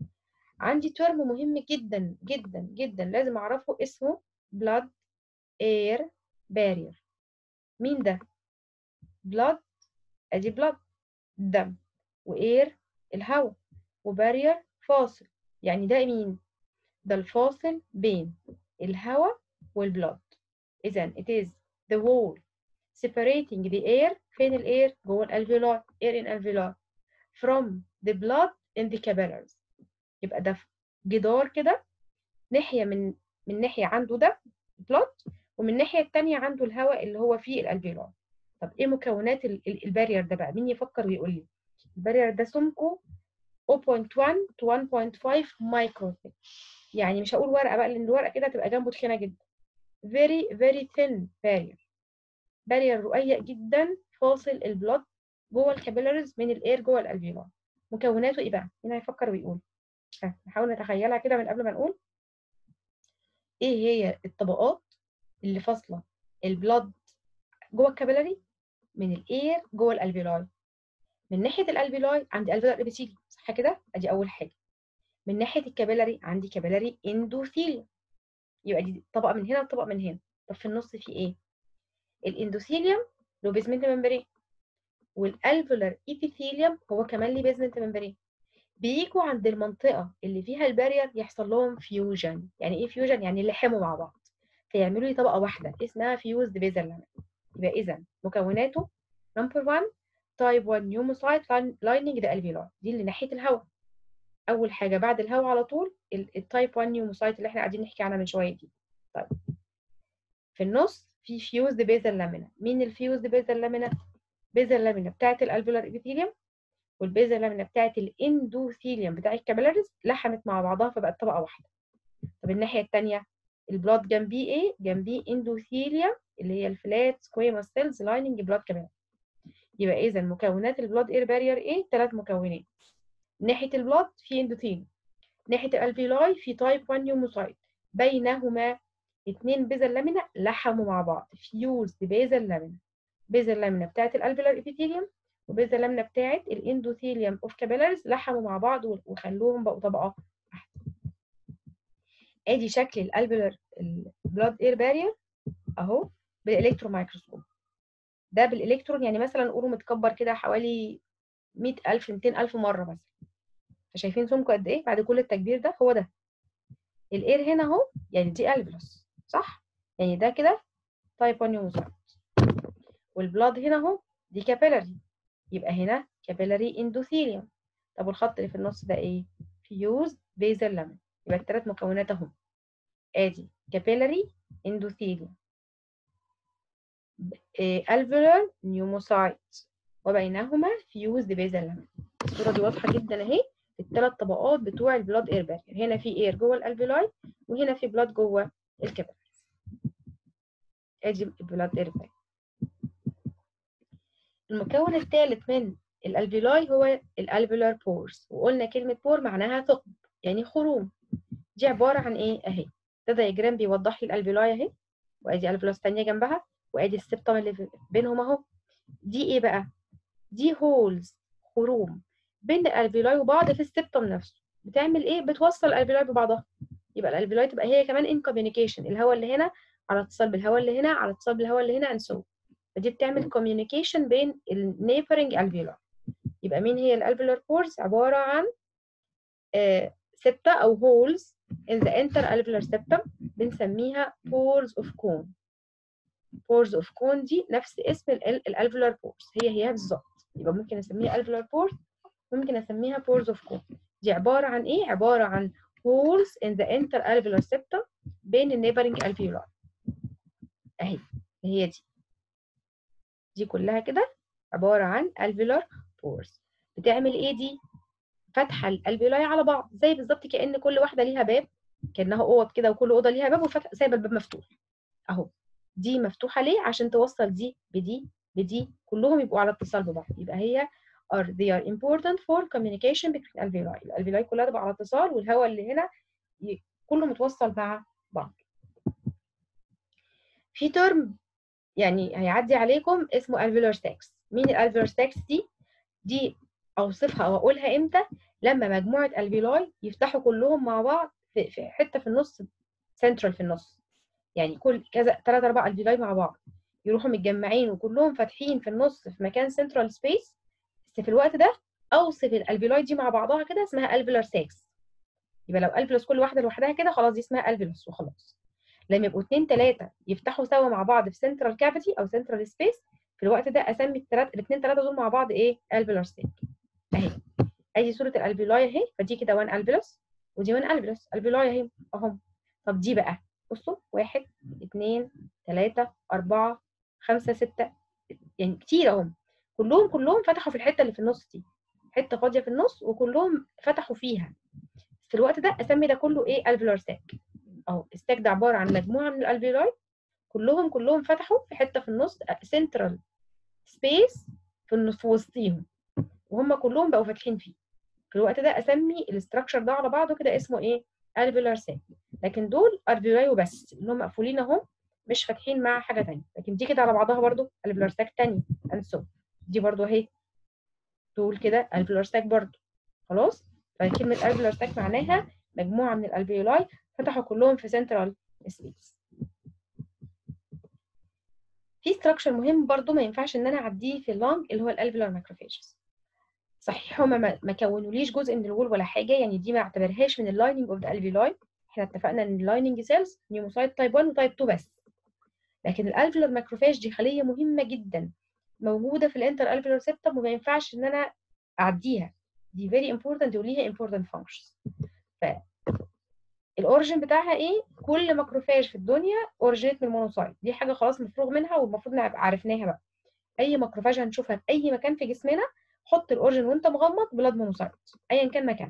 عندي ترم مهم جدا جدا جدا لازم اعرفه اسمه blood air barrier مين ده blood ادي blood دم واير الهواء وبارير فاصل يعني ده مين ده الفاصل بين الهواء والبلاد اذا it is the wall separating the air فين الاير جوه الالفيولاي air in alveoli from the blood in the capillaries يبقى ده جدار كده ناحيه من من ناحيه عنده ده بلاد ومن الناحيه الثانيه عنده الهواء اللي هو فيه الالفيولاي طب ايه مكونات البارير ده بقى مين يفكر ويقول لي البارير ده سمكه 0.1 to 1.5 مايكرون يعني مش هقول ورقه بقى لان الورقه كده هتبقى جنبه تخينه جدا very very thin barrier بارير رقيق جدا فاصل البلاد جوه الكابيلاريز من الاير جوه الالفيولاي مكوناته ايه بقى هنا يفكر ويقول نحاول نتخيلها كده من قبل ما نقول ايه هي الطبقات اللي فاصله البلاد جوه الكابيلاري من الاير جوه الالفيولاي من ناحيه الالفيولاي عندي الفيولار ابيثيليوم صح كده ادي اول حاجه من ناحيه الكابيلاري عندي كابيلاري اندوثيليوم يبقى دي طبقه من هنا وطبقه من هنا طب في النص في ايه الاندوثيليوم له بيزمنت ممبرين والالفيولار ايبيثيليوم هو كمان ليه بيزمنت ممبرين بيجوا عند المنطقه اللي فيها البارير يحصل لهم فيوجن يعني ايه فيوجن يعني يلحموا مع بعض فيعملوا لي طبقه واحده اسمها فيوزد بيزل لامين يبقى اذا مكوناته نمبر 1 تايب 1 نيوموسايت لايننج ذا الفيولاي دي اللي ناحيه الهواء اول حاجه بعد الهواء على طول التايب 1 نيوموسايت اللي احنا قاعدين نحكي عنها من شويه دي طيب في النص في فيوزد بيزل لامينا مين الفيوزد بيزل لامينا بيزل لامينا بتاعه الالفيولار ابيثيليوم والبيزل لامينا بتاعه الاندوثيليوم بتاع الكابيلاريز لحمت مع بعضها فبقت طبقه واحده طب الناحيه الثانيه البلاد جنبيه ايه جنبيه اندوثيليوم اللي هي الفلات سكويموس سيلز لايننج بلاد كمان يبقى اذا مكونات البلاد اير بارير ايه ثلاث مكونات ناحيه البلاد في اندوثيليوم ناحيه الالفيولاي في تايب 1 نيوموسايت بينهما اثنين بيزل لامينا لحموا مع بعض فيوز بيزل لامينا بيزل لامينا بتاعه الالفيولار ابيثيليوم وبيزل لامينا بتاعه الاندوثيليوم اوف كابيلاريز لحموا مع بعض وخلوهم بقوا طبقه واحده ادي شكل الالفيولار البلاد اير بارير اهو بالالكترون مايكروسكوب ده بالالكترون يعني مثلا نقوله متكبر كده حوالي 100000 200000 مره مثلا فشايفين سمكه قد ايه بعد كل التكبير ده هو ده الاير هنا اهو يعني دي الفلوس صح يعني ده كده تايب 1 نيوموسايت والبلاد هنا اهو دي كابيلاري يبقى هنا كابيلاري اندوثيليوم طب والخط اللي في النص ده ايه فيوز بيزل لامين يبقى الثلاث مكونات اهو ادي كابيلاري اندوثيليوم الفيولار نيوموسايت وبينهما فيوزد بيزل لامين الصوره دي واضحه جدا اهي الثلاث طبقات بتوع البلاد اير بارير هنا في اير جوه الالفيولاي وهنا في بلاد جوه الكابيلاريز ادي البلاد اير بارير المكون الثالث من الالفيولاي هو الالفيولار بورز وقلنا كلمه بور معناها ثقب يعني خروم دي عباره عن ايه اهي ده دايجرام بيوضح لي الالفيولاي اهي وادي الفيولاس ثانيه جنبها وادي السبتم اللي بينهم اهو دي ايه بقى دي هولز خروم بين الالفيولاي وبعض في السبتم نفسه بتعمل ايه بتوصل الالفيولاي ببعضها يبقى الالفيولاي تبقى هي كمان ان كوميونيكيشن الهواء اللي هنا على اتصال بالهواء اللي هنا على اتصال بالهواء اللي هنا and so فدي بتعمل كوميونيكيشن بين النيبرنج الفيولاي يبقى مين هي الالفيولار بورز عباره عن آه سبتة او هولز in the interalveolar septum بنسميها pores of cone pores of cone دي نفس اسم الالفيولار بورز هي هي بالظبط يبقى ممكن اسميها alveolar pores ممكن اسميها pores of cone دي عباره عن ايه عباره عن holes in the interalveolar septum بين النيبرنج alveoli اهي هي دي دي كلها كده عباره عن alveolar pores بتعمل ايه دي فاتحه الالفيولاي على بعض زي بالظبط كان كل واحده ليها باب كانها اوض كده وكل اوضه ليها باب وفتح سايبه الباب مفتوح اهو دي مفتوحه ليه عشان توصل دي بدي بدي كلهم يبقوا على اتصال ببعض يبقى هي are they are important for communication between alveoli الالفيولاي كلها تبقى على اتصال والهواء اللي هنا ي... كله متوصل مع بعض في ترم يعني هيعدي عليكم اسمه alveolar sacs مين الالفيولار sacs دي دي اوصفها او اقولها امتى لما مجموعه الفيولاي يفتحوا كلهم مع بعض في, في حته في النص سنترال في النص يعني كل كذا ثلاث اربع الفيولاي مع بعض يروحوا متجمعين وكلهم فاتحين في النص في مكان سنترال سبيس بس في الوقت ده اوصف الالفيولاي دي مع بعضها كده اسمها الفيولار ساكس يبقى لو الفيولوس كل واحده لوحدها كده خلاص دي اسمها الفيولوس وخلاص لما يبقوا اثنين ثلاثه يفتحوا سوا مع بعض في سنترال كافيتي او سنترال سبيس في الوقت ده اسمي الثلاث الاثنين ثلاثه دول مع بعض ايه الفيولار ساك اهي ادي صوره الالفيولاي اهي فدي كده 1 الفيولوس ودي 1 الفيولوس الفيولاي اهي اهم طب دي بقى بصوا واحد اثنين ثلاثة أربعة خمسة ستة يعني كتير اهم كلهم كلهم فتحوا في الحتة اللي في النص دي حتة فاضية في النص وكلهم فتحوا فيها في الوقت ده اسمي ده كله ايه الفيولار ساك اهو الساك ده عبارة عن مجموعة من الالفيولاي كلهم كلهم فتحوا في حتة في النص سنترال سبيس في النص في وسطيهم وهم كلهم بقوا فاتحين فيه في الوقت ده اسمي الاستراكشر ده على بعضه كده اسمه ايه الفيولار ساك لكن دول الفيولاي وبس اللي هم مقفولين اهم مش فاتحين مع حاجه ثانيه لكن دي كده على بعضها برضو الفيولار ساك ثانيه اند سو دي برضو اهي دول كده الفيولار ساك برضو خلاص فكلمه الفيولار ساك معناها مجموعه من الالفيولاي فتحوا كلهم في سنترال سبيس في ستراكشر مهم برضو ما ينفعش ان انا اعديه في اللونج اللي هو الالفيولار ماكروفاجز صحيح هما ما, ما كونوليش جزء من الوول ولا حاجه يعني دي ما اعتبرهاش من اللايننج اوف ذا الفيولاي احنا اتفقنا ان اللايننج سيلز نيوموسايت تايب 1 وتايب 2 بس لكن الالفيولار ماكروفاج دي خليه مهمه جدا موجوده في الانتر الفيولار سيبتم وما ينفعش ان انا اعديها دي فيري امبورتنت وليها امبورتنت فانكشنز ف الاوريجين بتاعها ايه كل ماكروفاج في الدنيا اوريجينيت من المونوسايت دي حاجه خلاص مفروغ منها والمفروض نبقى عرفناها بقى اي ماكروفاج هنشوفها في اي مكان في جسمنا حط الاوريجين وانت مغمض بلاد مونوسايت ايا كان مكان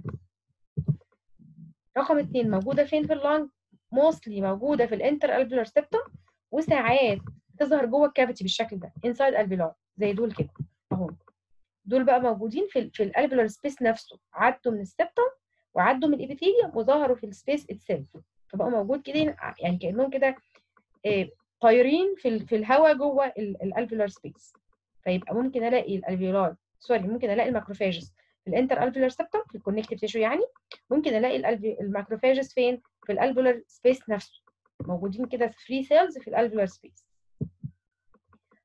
رقم اثنين موجوده فين في اللانج موستلي موجوده في الانتر الفيولار سيبتم وساعات تظهر جوه الكافيتي بالشكل ده انسايد الفيولار زي دول كده اهو دول بقى موجودين في ال في الالفيولار سبيس نفسه عدوا من السبتم وعدوا من الابيثيليوم وظهروا في السبيس اتسيلف فبقوا موجود كده يعني كانهم كده إيه طايرين في ال في الهواء جوه الالفيولار سبيس فيبقى ممكن الاقي الالفيولار سوري ممكن الاقي الماكروفاجز في الانتر الفيولار سبتم في الكونكتيف تيشو يعني ممكن الاقي الماكروفاجز فين في الالفيولار سبيس نفسه موجودين كده فري سيلز في الالفيولار سبيس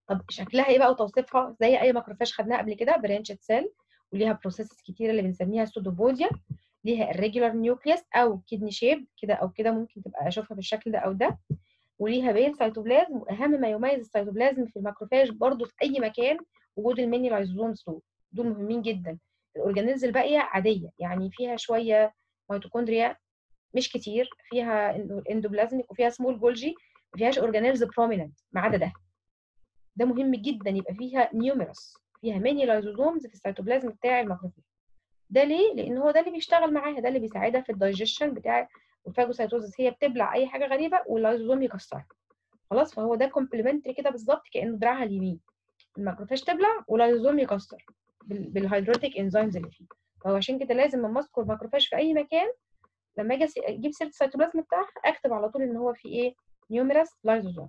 طب شكلها ايه بقى وتوصيفها زي اي ماكروفاج خدناها قبل كده برانشد سيل وليها بروسيسز كتيره اللي بنسميها سودوبوديا ليها الريجولار نيوكليس او كدني شيب كده او كده ممكن تبقى اشوفها بالشكل ده او ده وليها بيل سيتوبلازم واهم ما يميز السيتوبلازم في الماكروفاج برضو في اي مكان وجود الميني لايزوزومز دول دول مهمين جدا الاورجانيلز الباقيه عاديه يعني فيها شويه ميتوكوندريا مش كتير فيها اندوبلازميك وفيها سمول جولجي ما فيهاش اورجانيلز بروميننت ما عدا ده ده مهم جدا يبقى فيها نيوميرس فيها ميني لايزوزومز في السيتوبلازم بتاع الماكروفاج ده ليه لان هو ده اللي بيشتغل معاها ده اللي بيساعدها في الدايجيشن بتاع الفاجوسايتوزس هي بتبلع اي حاجه غريبه واللايزوزوم يكسرها خلاص فهو ده كومبلمنتري كده بالظبط كانه دراعها اليمين الماكروفاج تبلع واللايزوزوم يكسر بالهيدروتيك انزيمز اللي فيه فهو عشان كده لازم لما اذكر ماكروفاج في اي مكان لما اجي اجيب سيره السيتوبلازم بتاعها اكتب على طول ان هو في ايه نيوميرس لايزوزوم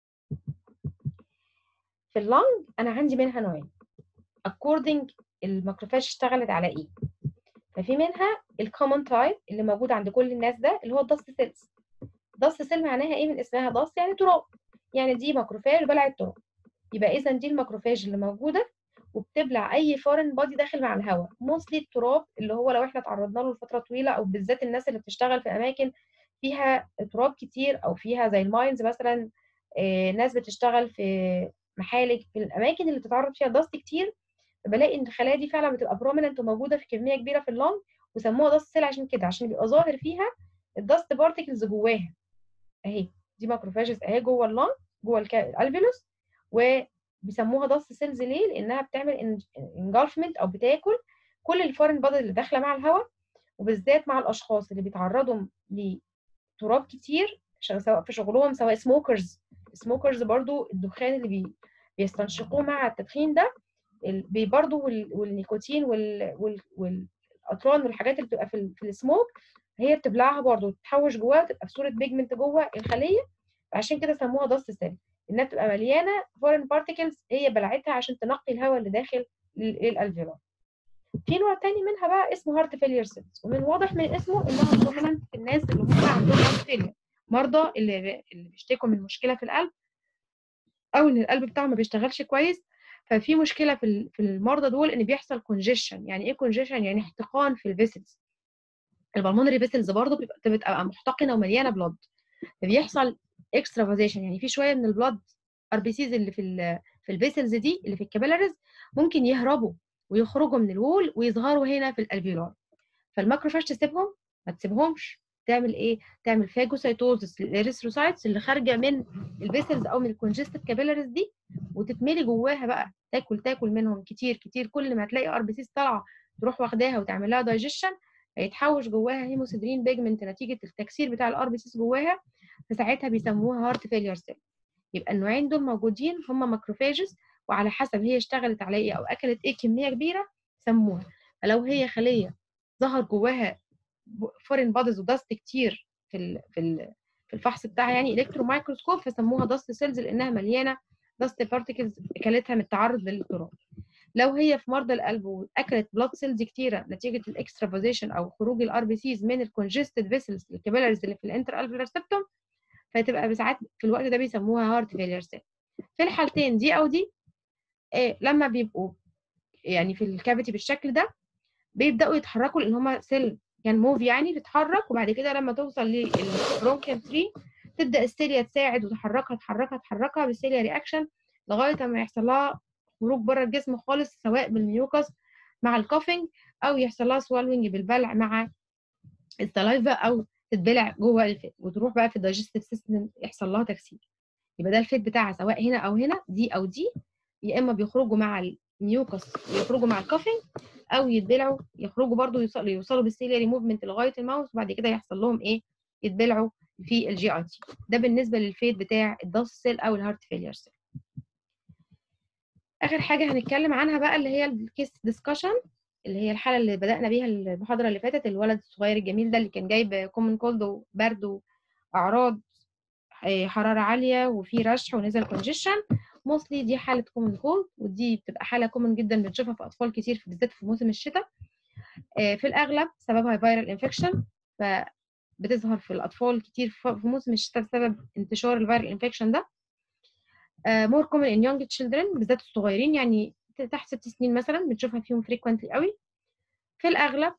في اللنج انا عندي منها نوعين according الماكروفاج اشتغلت على ايه ففي منها الكومن تايب اللي موجود عند كل الناس ده اللي هو الدست سيلز دست سيل معناها ايه من اسمها دست يعني تراب يعني دي ماكروفاج بلعت تراب يبقى اذا دي الماكروفاج اللي موجوده وبتبلع اي فورن بادي داخل مع الهواء موستلي التراب اللي هو لو احنا تعرضنا له لفتره طويله او بالذات الناس اللي بتشتغل في اماكن فيها تراب كتير او فيها زي الماينز مثلا آه ناس بتشتغل في محالك في الاماكن اللي بتتعرض فيها دست كتير بلاقي ان الخلايا دي فعلا بتبقى بروميننت وموجوده في كميه كبيره في اللنج وسموها دست سيل عشان كده عشان بيبقى ظاهر فيها الدست بارتكلز جواها اهي دي ماكروفاجز اهي جوه اللنج جوه الالفيولوس وبيسموها دست سيلز ليه لانها بتعمل انجلفمنت او بتاكل كل الفورن بادي اللي داخله مع الهواء وبالذات مع الاشخاص اللي بيتعرضوا لتراب كتير سواء في شغلهم سواء سموكرز سموكرز برضو الدخان اللي بي بيستنشقوه مع التدخين ده برضه والنيكوتين وال... وال... والاطران والحاجات اللي بتبقى في, ال... في السموك هي بتبلعها برضه تتحوش جواها تبقى في صوره بيجمنت جوه الخليه عشان كده سموها دست سيل انها بتبقى مليانه فورين بارتكلز هي بلعتها عشان تنقي الهواء اللي داخل الالفيولار في نوع تاني منها بقى اسمه هارت فيلير سيلز ومن واضح من اسمه انها بروميننت في الناس اللي هم عندهم هارت فيلير مرضى اللي اللي بيشتكوا من مشكله في القلب او ان القلب بتاعهم ما بيشتغلش كويس ففي مشكله في في المرضى دول ان بيحصل كونجيشن يعني ايه كونجيشن يعني احتقان في الفيسلز البلمونري فيسلز برضه بتبقى محتقنه ومليانه بلاد فبيحصل اكسترافازيشن يعني في شويه من البلاد ار بي سيز اللي في ال في الفيسلز دي اللي في الكابيلاريز ممكن يهربوا ويخرجوا من الوول ويظهروا هنا في الالفيولار فالماكروفاج تسيبهم ما تسيبهمش تعمل ايه تعمل فاجوسايتوزس للاريثروسايتس اللي خارجه من الفيسلز او من الكونجستيف كابيلاريز دي وتتملي جواها بقى تاكل تاكل منهم كتير كتير كل ما تلاقي ار بي سيز طالعه تروح واخداها وتعمل لها دايجيشن هيتحوش جواها هيموسيدرين بيجمنت نتيجه التكسير بتاع الار بي سيز جواها فساعتها بيسموها هارت فيلير سيل يبقى النوعين دول موجودين هم ماكروفاجز وعلى حسب هي اشتغلت على ايه او اكلت ايه كميه كبيره سموها فلو هي خليه ظهر جواها فورين بادز ودست كتير في ال في ال في الفحص بتاعها يعني الكترو مايكروسكوب فسموها دست سيلز لانها مليانه دست بارتكلز اكلتها من التعرض للتراب لو هي في مرضى القلب واكلت بلاد سيلز كتيره نتيجه الاكسترافازيشن او خروج الار بي سيز من الكونجستد فيسلز الكابيلاريز اللي في الانتر الفيولار سيبتوم فتبقى بساعات في الوقت ده بيسموها هارت فيلير سيل في الحالتين دي او دي إيه لما بيبقوا يعني في الكافيتي بالشكل ده بيبداوا يتحركوا لان هما سيل كان موف يعني تتحرك وبعد كده لما توصل للبرونكيال 3 تبدا السيليا تساعد وتحركها تحركها تحركها بالسيليا رياكشن لغايه ما يحصل لها خروج بره الجسم خالص سواء بالميوكس مع الكافينج او يحصل لها سوالوينج بالبلع مع السلايفا او تتبلع جوه الفيت وتروح بقى في الدايجستيف سيستم يحصل لها تكسير يبقى ده الفيت بتاعها سواء هنا او هنا دي او دي يا اما بيخرجوا مع الميوكس يخرجوا مع الكافينج او يتبلعوا يخرجوا برضو يوصلوا يوصلوا بالسيلياري موفمنت لغايه الماوس وبعد كده يحصل لهم ايه يتبلعوا في الجي اي تي ده بالنسبه للفيت بتاع الداست سيل او الهارت فيلير سيل اخر حاجه هنتكلم عنها بقى اللي هي الكيس ديسكشن اللي هي الحاله اللي بدانا بيها المحاضره اللي فاتت الولد الصغير الجميل ده اللي كان جايب كومن كولد وبرد واعراض حراره عاليه وفي رشح ونزل كونجيشن موستلي دي حاله كومن كولد ودي بتبقى حاله كومن جدا بنشوفها في اطفال كتير بالذات في موسم الشتاء في الاغلب سببها فيرال انفكشن فبتظهر في الاطفال كتير في موسم الشتاء بسبب انتشار الفيرال انفكشن ده مور كومن ان يونج تشيلدرن بالذات الصغيرين يعني تحت ست سنين مثلا بنشوفها فيهم فريكوينتلي قوي في الاغلب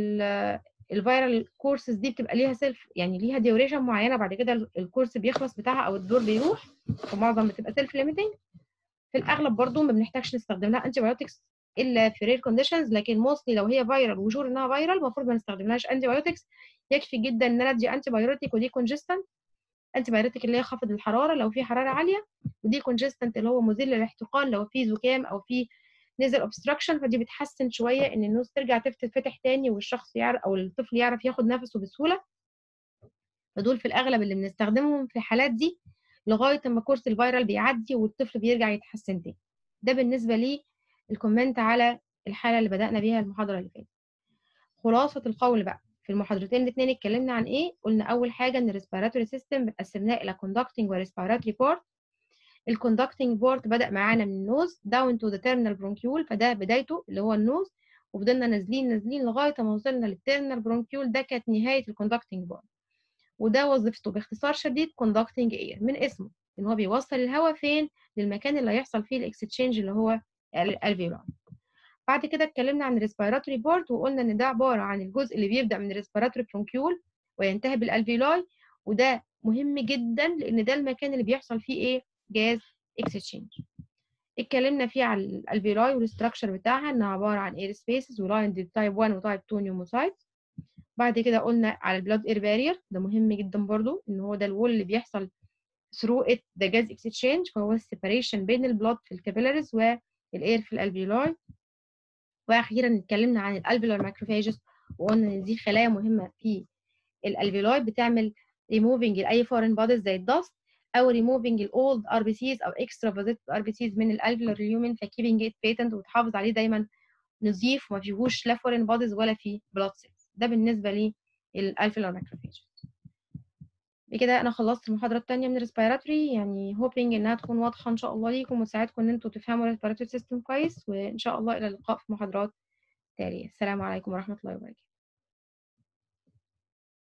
الفيرال كورسز دي بتبقى ليها سيلف يعني ليها ديوريشن معينه بعد كده الكورس بيخلص بتاعها او الدور بيروح ومعظم بتبقى سيلف ليميتنج في الاغلب برضو ما بنحتاجش نستخدم لها انتي بايوتكس الا في رير كونديشنز لكن موستلي لو هي فيرال وشور انها فيرال المفروض ما نستخدملهاش انتي بايوتكس يكفي جدا ان انا ادي انتي بايوتيك ودي كونجستنت انتي بايوتيك اللي هي خفض الحراره لو في حراره عاليه ودي كونجستنت اللي هو مزيل للاحتقان لو في زكام او في نزل اوبستراكشن فدي بتحسن شويه ان النوز ترجع تفتح تاني والشخص يعرف او الطفل يعرف ياخد نفسه بسهوله فدول في الاغلب اللي بنستخدمهم في الحالات دي لغايه اما كورس الفيرال بيعدي والطفل بيرجع يتحسن تاني ده بالنسبه لي الكومنت على الحاله اللي بدانا بيها المحاضره اللي فاتت خلاصه القول بقى في المحاضرتين الاثنين اتكلمنا عن ايه قلنا اول حاجه ان الريسبيراتوري سيستم قسمناه الى كوندكتنج وريسبيراتوري بارت الكوندكتنج بارت بدا معانا من النوز داون تو ذا تيرمينال برونكيول فده بدايته اللي هو النوز وفضلنا نازلين نازلين لغايه ما وصلنا للتيرمينال برونكيول ده كانت نهايه الكوندكتنج بارت وده وظيفته باختصار شديد كوندكتنج اير من اسمه ان هو بيوصل الهواء فين للمكان اللي هيحصل فيه الاكستشينج اللي هو الالفيولار بعد كده اتكلمنا عن الريسبيراتوري بورد وقلنا ان ده عباره عن الجزء اللي بيبدا من الريسبيراتوري برونكيول وينتهي بالالفيولاي وده مهم جدا لان ده المكان اللي بيحصل فيه ايه جاز اكستشينج اتكلمنا فيه على الالفيولاي والاستراكشر بتاعها انها عباره عن اير سبيسز ولاين تايب 1 وتايب 2 نيوموسايت بعد كده قلنا على البلاد اير بارير ده مهم جدا برضو ان هو ده الوول اللي بيحصل through it the gas exchange فهو السيبريشن بين البلاد في الكابيلاريز والاير في الالفيولاي واخيرا اتكلمنا عن الالفيولار ماكروفاجز وقلنا ان دي خلايا مهمه في الالفيولاي بتعمل ريموفينج لاي فورين بوديز زي الدست او ريموفينج الاولد ار بي سيز او اكسترا فازيت ار بي سيز من الالفيولار اليومن فكيبنج ات بيتنت وتحافظ عليه دايما نظيف وما فيهوش لا فورين بوديز ولا فيه بلاد سيلز ده بالنسبه للالفيولار ماكروفاجز بكده انا خلصت المحاضره الثانيه من الريسبيراتوري يعني هوبينج انها تكون واضحه ان شاء الله ليكم وتساعدكم ان انتوا تفهموا الريسبيراتوري سيستم كويس وان شاء الله الى اللقاء في محاضرات تاليه السلام عليكم ورحمه الله وبركاته